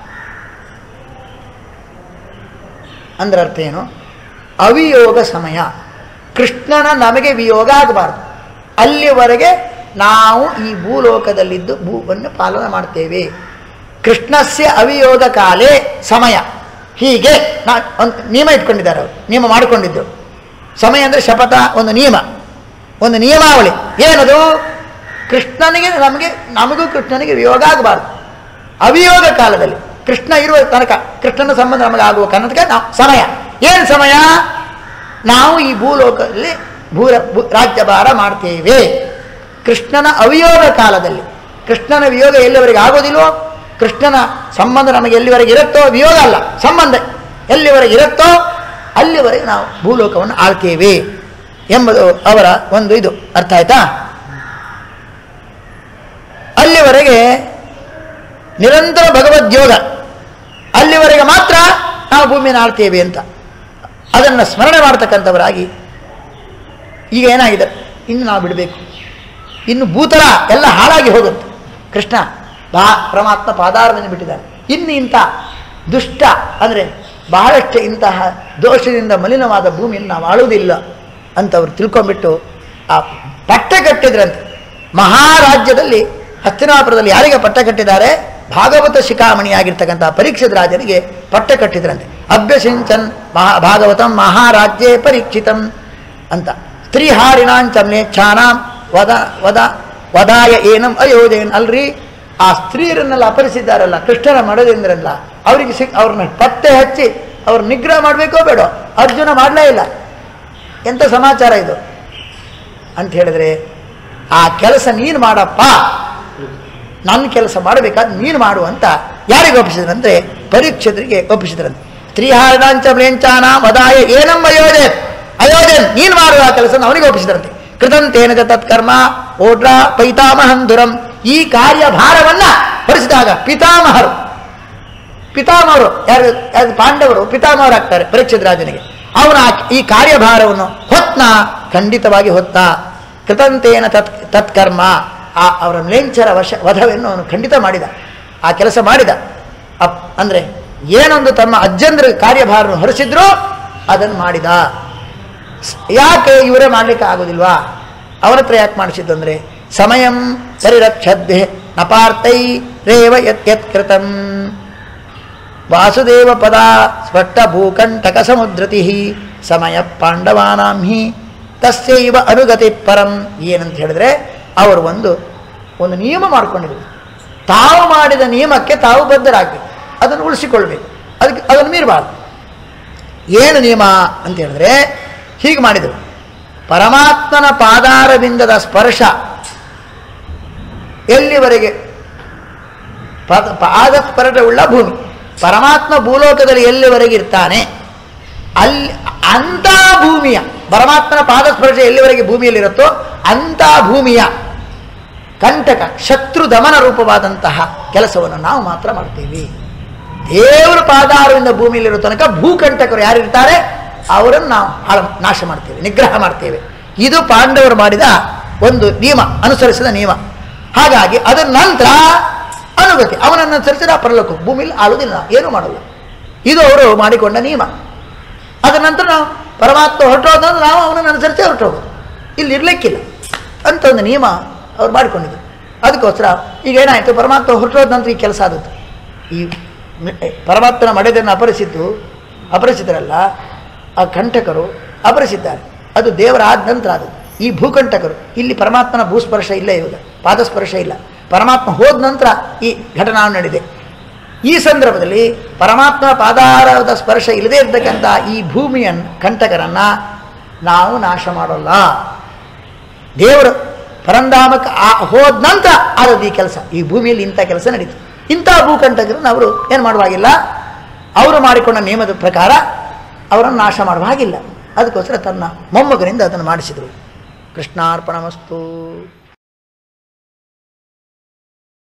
ಅಂದ್ರೆ ಅರ್ಥ ಏನು ಅವಿಯೋಗ ಸಮಯ ಕೃಷ್ಣನ ನಮಗೆ ವಿಯೋಗ ಆಗಬಾರ್ದು ಅಲ್ಲಿವರೆಗೆ ನಾವು ಈ ಭೂಲೋಕದಲ್ಲಿದ್ದು ಭೂವನ್ನು ಪಾಲನೆ ಮಾಡ್ತೇವೆ ಕೃಷ್ಣಸ್ಯ ಅವಿಯೋಗ ಕಾಲೇ ಸಮಯ ಹೀಗೆ ನಾ ಒಂದು ನಿಯಮ ಇಟ್ಕೊಂಡಿದ್ದಾರೆ ಅವರು ನಿಯಮ ಮಾಡಿಕೊಂಡಿದ್ದು ಸಮಯ ಅಂದರೆ ಶಪಥ ಒಂದು ನಿಯಮ ಒಂದು ನಿಯಮಾವಳಿ ಏನದು ಕೃಷ್ಣನಿಗೆ ನಮಗೆ ನಮಗೂ ಕೃಷ್ಣನಿಗೆ ವಿಯೋಗ ಆಗಬಾರ್ದು ಅವಿಯೋಗ ಕಾಲದಲ್ಲಿ ಕೃಷ್ಣ ಇರುವ ತನಕ ಕೃಷ್ಣನ ಸಂಬಂಧ ನಮಗೆ ಆಗುವ ಕಾರಣಕ್ಕೆ ನಾವು ಸಮಯ ಏನು ಸಮಯ ನಾವು ಈ ಭೂಲೋಕದಲ್ಲಿ ಭೂರ ಭೂ ರಾಜ್ಯಭಾರ ಮಾಡ್ತೇವೆ ಕೃಷ್ಣನ ಅವಿಯೋಗ ಕಾಲದಲ್ಲಿ ಕೃಷ್ಣನ ವಿಯೋಗ ಎಲ್ಲಿವರೆಗೆ ಆಗೋದಿಲ್ವೋ ಕೃಷ್ಣನ ಸಂಬಂಧ ನಮಗೆ ಎಲ್ಲಿವರೆಗೆ ಇರುತ್ತೋ ವಿಯೋಗ ಅಲ್ಲ ಸಂಬಂಧ ಎಲ್ಲಿವರೆಗೆ ಇರುತ್ತೋ ಅಲ್ಲಿವರೆಗೆ ನಾವು ಭೂಲೋಕವನ್ನು ಆಳ್ತೇವೆ ಎಂಬುದು ಅವರ ಒಂದು ಇದು ಅರ್ಥ ಆಯ್ತಾ ಅಲ್ಲಿವರೆಗೆ ನಿರಂತರ ಭಗವದ್ಯೋಗ ಅಲ್ಲಿವರೆಗೆ ಮಾತ್ರ ನಾವು ಭೂಮಿಯನ್ನು ಆಳ್ತೇವೆ ಅಂತ ಅದನ್ನು ಸ್ಮರಣೆ ಮಾಡ್ತಕ್ಕಂಥವರಾಗಿ ಈಗ ಏನಾಗಿದೆ ಇನ್ನು ನಾವು ಬಿಡಬೇಕು ಇನ್ನು ಭೂತರ ಎಲ್ಲ ಹಾಳಾಗಿ ಹೋಗುತ್ತೆ ಕೃಷ್ಣ ಬಾ ಪರಮಾತ್ಮ ಪಾದಾರವನ್ನು ಬಿಟ್ಟಿದ್ದಾನೆ ಇನ್ನು ಇಂಥ ದುಷ್ಟ ಅಂದರೆ ಬಹಳಷ್ಟು ಇಂತಹ ದೋಷದಿಂದ ಮಲಿನವಾದ ಭೂಮಿಯನ್ನು ನಾವು ಆಳುವುದಿಲ್ಲ ಅಂತ ಅವರು ತಿಳ್ಕೊಂಬಿಟ್ಟು ಆ ಪಟ್ಟ ಕಟ್ಟಿದ್ರಂತೆ ಮಹಾರಾಜ್ಯದಲ್ಲಿ ಹಸ್ತಿನಾಪುರದಲ್ಲಿ ಯಾರಿಗೆ ಪಟ್ಟ ಕಟ್ಟಿದ್ದಾರೆ ಭಾಗವತ ಶಿಖಾಮಣಿಯಾಗಿರ್ತಕ್ಕಂಥ ಪರೀಕ್ಷಿತ ರಾಜನಿಗೆ ಪಟ್ಟ ಕಟ್ಟಿದ್ರಂತೆ ಅಭ್ಯಸಿಂಚನ್ ಮಹಾ ಭಾಗವತಂ ಮಹಾರಾಜ್ಯೇ ಪರೀಕ್ಷಿತಂ ಅಂತ ಸ್ತ್ರೀಹಾರಿಣಾಂಚ ಮ್ಲೇಚ್ಛಾನಾಂ ವದ ವದ ವದಾಯ ಏನಂ ಅಯೋಜಯನ್ ಅಲ್ರಿ ಆ ಸ್ತ್ರೀಯರನ್ನೆಲ್ಲ ಅಪರಿಸಿದ್ದಾರಲ್ಲ ಕೃಷ್ಣನ ಮಡದಿಂದ್ರಲ್ಲ ಅವರಿಗೆ ಸಿಕ್ ಅವ್ರನ್ನ ಪತ್ತೆ ಹಚ್ಚಿ ಅವ್ರ ನಿಗ್ರಹ ಮಾಡಬೇಕೋ ಬೇಡೋ ಅರ್ಜುನ ಮಾಡಲೇ ಇಲ್ಲ ಎಂಥ ಸಮಾಚಾರ ಇದು ಅಂತ ಹೇಳಿದ್ರೆ ಆ ಕೆಲಸ ನೀನು ಮಾಡಪ್ಪ ನನ್ನ ಕೆಲಸ ಮಾಡಬೇಕಾದ ನೀನು ಮಾಡು ಅಂತ ಯಾರಿಗೆ ಒಪ್ಪಿಸಿದ್ರಂದ್ರೆ ಪರೀಕ್ಷಿತರಿಗೆ ಒಪ್ಪಿಸಿದ್ರಂತೆ ಸ್ತ್ರೀಹಾರಣಾಂಚ ಮ್ಲೇಂಚಾನ ವದಾಯ ಏನಮ್ಮ ಅಯೋಜನ್ ಅಯೋಜನ್ ನೀನು ಮಾಡುವ ಆ ಕೆಲಸ ಅವನಿಗೆ ಒಪ್ಪಿಸಿದ್ರಂತೆ ಕೃತಂತೇನ ಚ ತತ್ಕರ್ಮ ಓಡ್ರ ಪೈತಾಮಹಂಧುರಂ ಈ ಕಾರ್ಯಭಾರವನ್ನ ಹೊರಿಸಿದಾಗ ಪಿತಾಮಹರು ಪಿತಾಮಹರು ಯಾರು ಯಾರು ಪಾಂಡವರು ಪಿತಾಮಹರಾಗ್ತಾರೆ ಪರೀಕ್ಷಿತ ರಾಜನಿಗೆ ಅವನ ಆ- ಈ ಕಾರ್ಯಭಾರವನ್ನು ಹೊತ್ನ ಖಂಡಿತವಾಗಿ ಹೊತ್ತ ಕೃತಂತೇನ ತತ್ ತತ್ಕರ್ಮ ಆ ಅವರ ಮ್ಲೇಂಚರ ವಶ ವಧವನ್ನು ಅವನು ಖಂಡಿತ ಮಾಡಿದ ಆ ಕೆಲಸ ಮಾಡಿದ ಅಪ್ ಅಂದರೆ ಏನೊಂದು ತಮ್ಮ ಅಜ್ಜಂದ್ರ ಕಾರ್ಯಭಾರವನ್ನು ಹೊರಿಸಿದ್ರೋ ಅದನ್ನು ಮಾಡಿದ ಸ್- ಯಾಕೆ ಇವರೇ ಮಾಡಲಿಕ್ಕೆ ಆಗೋದಿಲ್ವಾ ಅವನ ಹತ್ರ ಯಾಕೆ ಮಾಡಿಸಿದ್ದು ಅಂದರೆ ಸಮಯಂ ಪರಿರಕ್ಷದ್ಭೆ ನಪಾರ್ಥೈ ರೇವ ಯತ್ ಯತ್ ಕೃತಂ ವಾಸುದೇವ ಪದ ಸ್ಪಷ್ಟ ಭೂಕಂಟಕ ಸಮುದ್ರತಿ ಸಮಯ ಪಾಂಡವಾನಾಂ ಹಿ ತಸ್ಯೈವ ಅನುಗತಿ ಪರಂ ಏನಂತ ಹೇಳಿದ್ರೆ ಅವರು ಒಂದು ಒಂದು ನಿಯಮ ಮಾಡಿಕೊಂಡಿದ್ರು ತಾವು ಮಾಡಿದ ನಿಯಮಕ್ಕೆ ತಾವು ಬದ್ಧರಾಗಬೇಕು ಅದನ್ನು ಉಳಿಸಿಕೊಳ್ಬೇಕು ಅದಕ್ಕೆ ಅದನ್ನು ಮೀರಬಾರ್ದು ಏನು ನಿಯಮ ಅಂತ ಹೇಳಿದ್ರೆ ಹೀಗೆ ಮಾಡಿದರು ಪರಮಾತ್ಮನ ಪಾದಾರವಿಂದದ ಸ್ಪರ್ಶ ಎಲ್ಲಿವರೆಗೆ ಪದ ಪಾದ ಸ್ಪರ್ಶವುಳ್ಳ ಭೂಮಿ ಪರಮಾತ್ಮ ಭೂಲೋಕದಲ್ಲಿ ಎಲ್ಲಿವರೆಗೆ ಇರ್ತಾನೆ ಅಲ್ಲಿ ಅಂಥ ಭೂಮಿಯ ಪರಮಾತ್ಮನ ಪಾದ ಸ್ಪರ್ಶ ಎಲ್ಲಿವರೆಗೆ ಭೂಮಿಯಲ್ಲಿರುತ್ತೋ ಅಂಥ ಭೂಮಿಯ ಕಂಟಕ ಶತ್ರು ದಮನ ರೂಪವಾದಂತಹ ಕೆಲಸವನ್ನು ನಾವು ಮಾತ್ರ ಮಾಡ್ತೀವಿ ದೇವರ ಪಾದಾರವಿಂದ ಭೂಮಿಯಲ್ಲಿರೋ ತನಕ ಭೂಕಂಟಕರು ಯಾರಿರ್ತಾರೆ ಅವರನ್ನು ನಾವು ಹಾಳ ನಾಶ ಮಾಡ್ತೇವೆ ನಿಗ್ರಹ ಮಾಡ್ತೇವೆ ಇದು ಪಾಂಡವರು ಮಾಡಿದ ಒಂದು ನಿಯಮ ಅನುಸರಿಸಿದ ನಿಯಮ ಹಾಗಾಗಿ ಅದರ ನಂತರ ಅನುಗತಿ ಅವನನ್ನು ಅನುಸರಿಸಿದ ಪರಲೋಕ ಭೂಮಿಲಿ ಆಳುವುದಿಲ್ಲ ಏನು ಮಾಡಲ್ಲ ಇದು ಅವರು ಮಾಡಿಕೊಂಡ ನಿಯಮ ಅದರ ನಂತರ ನಾವು ಪರಮಾತ್ಮ ಹೊರಟೋದಂದ್ರೆ ನಾವು ಅವನನ್ನು ಅನುಸರಿಸಿ ಹೊರಟೋಗೋದು ಇಲ್ಲಿ ಇರ್ಲಿಕ್ಕಿಲ್ಲ ಅಂತ ಒಂದು ನಿಯಮ ಅವ್ರು ಮಾಡಿಕೊಂಡಿದ್ರು ಅದಕ್ಕೋಸ್ಕರ ಈಗ ಏನಾಯಿತು ಪರಮಾತ್ಮ ಹೊರಟೋದ ನಂತರ ಈ ಕೆಲಸ ಆದದ್ದು ಈ ಮ- ಪರಮಾತ್ಮನ ಮಡೆದನ್ನು ಅಪರಿಸಿದ್ದು ಅಪರಿಸಿದ್ರಲ್ಲ ಆ ಕಂಟಕರು ಅಪರಿಸಿದ್ದಾರೆ ಅದು ದೇವರ ಆದ ನಂತರ ಅದು ಈ ಭೂಕಂಟಕರು ಇಲ್ಲಿ ಪರಮಾತ್ಮನ ಭೂಸ್ಪರ್ಶ ಇಲ್ಲ ಇವಾಗ ಪಾದಸ್ಪರ್ಶ ಇಲ್ಲ ಪರಮಾತ್ಮ ಹೋದ ನಂತರ ಈ ಘಟನಾ ನಡೆದಿದೆ ಈ ಸಂದರ್ಭದಲ್ಲಿ ಪರಮಾತ್ಮ ಪಾದಾರದ ಸ್ಪರ್ಶ ಇಲ್ಲದೇ ಇರತಕ್ಕಂಥ ಈ ಭೂಮಿಯನ್ನು ಕಂಟಕರನ್ನು ನಾವು ನಾಶ ಮಾಡೋಲ್ಲ ದೇವರು ಪರಂಧಾಮಕ್ಕೆ ಆ ಹೋದ ನಂತರ ಆದದ್ದು ಈ ಕೆಲಸ ಈ ಭೂಮಿಯಲ್ಲಿ ಇಂಥ ಕೆಲಸ ನಡೀತು ಇಂಥ ಭೂಕಂಟಕರನ್ನು ಅವರು ಏನು ಮಾಡುವಾಗಿಲ್ಲ ಅವರು ಮಾಡಿಕೊಂಡ ನಿಯಮದ ಪ್ರಕಾರ ಅವರನ್ನು ನಾಶ ಮಾಡುವ ಹಾಗಿಲ್ಲ ಅದಕ್ಕೋಸ್ಕರ ತನ್ನ ಮೊಮ್ಮಗನಿಂದ ಅದನ್ನು ಮಾಡಿಸಿದರು ಕೃಷ್ಣಾರ್ಪಣಮಸ್ತು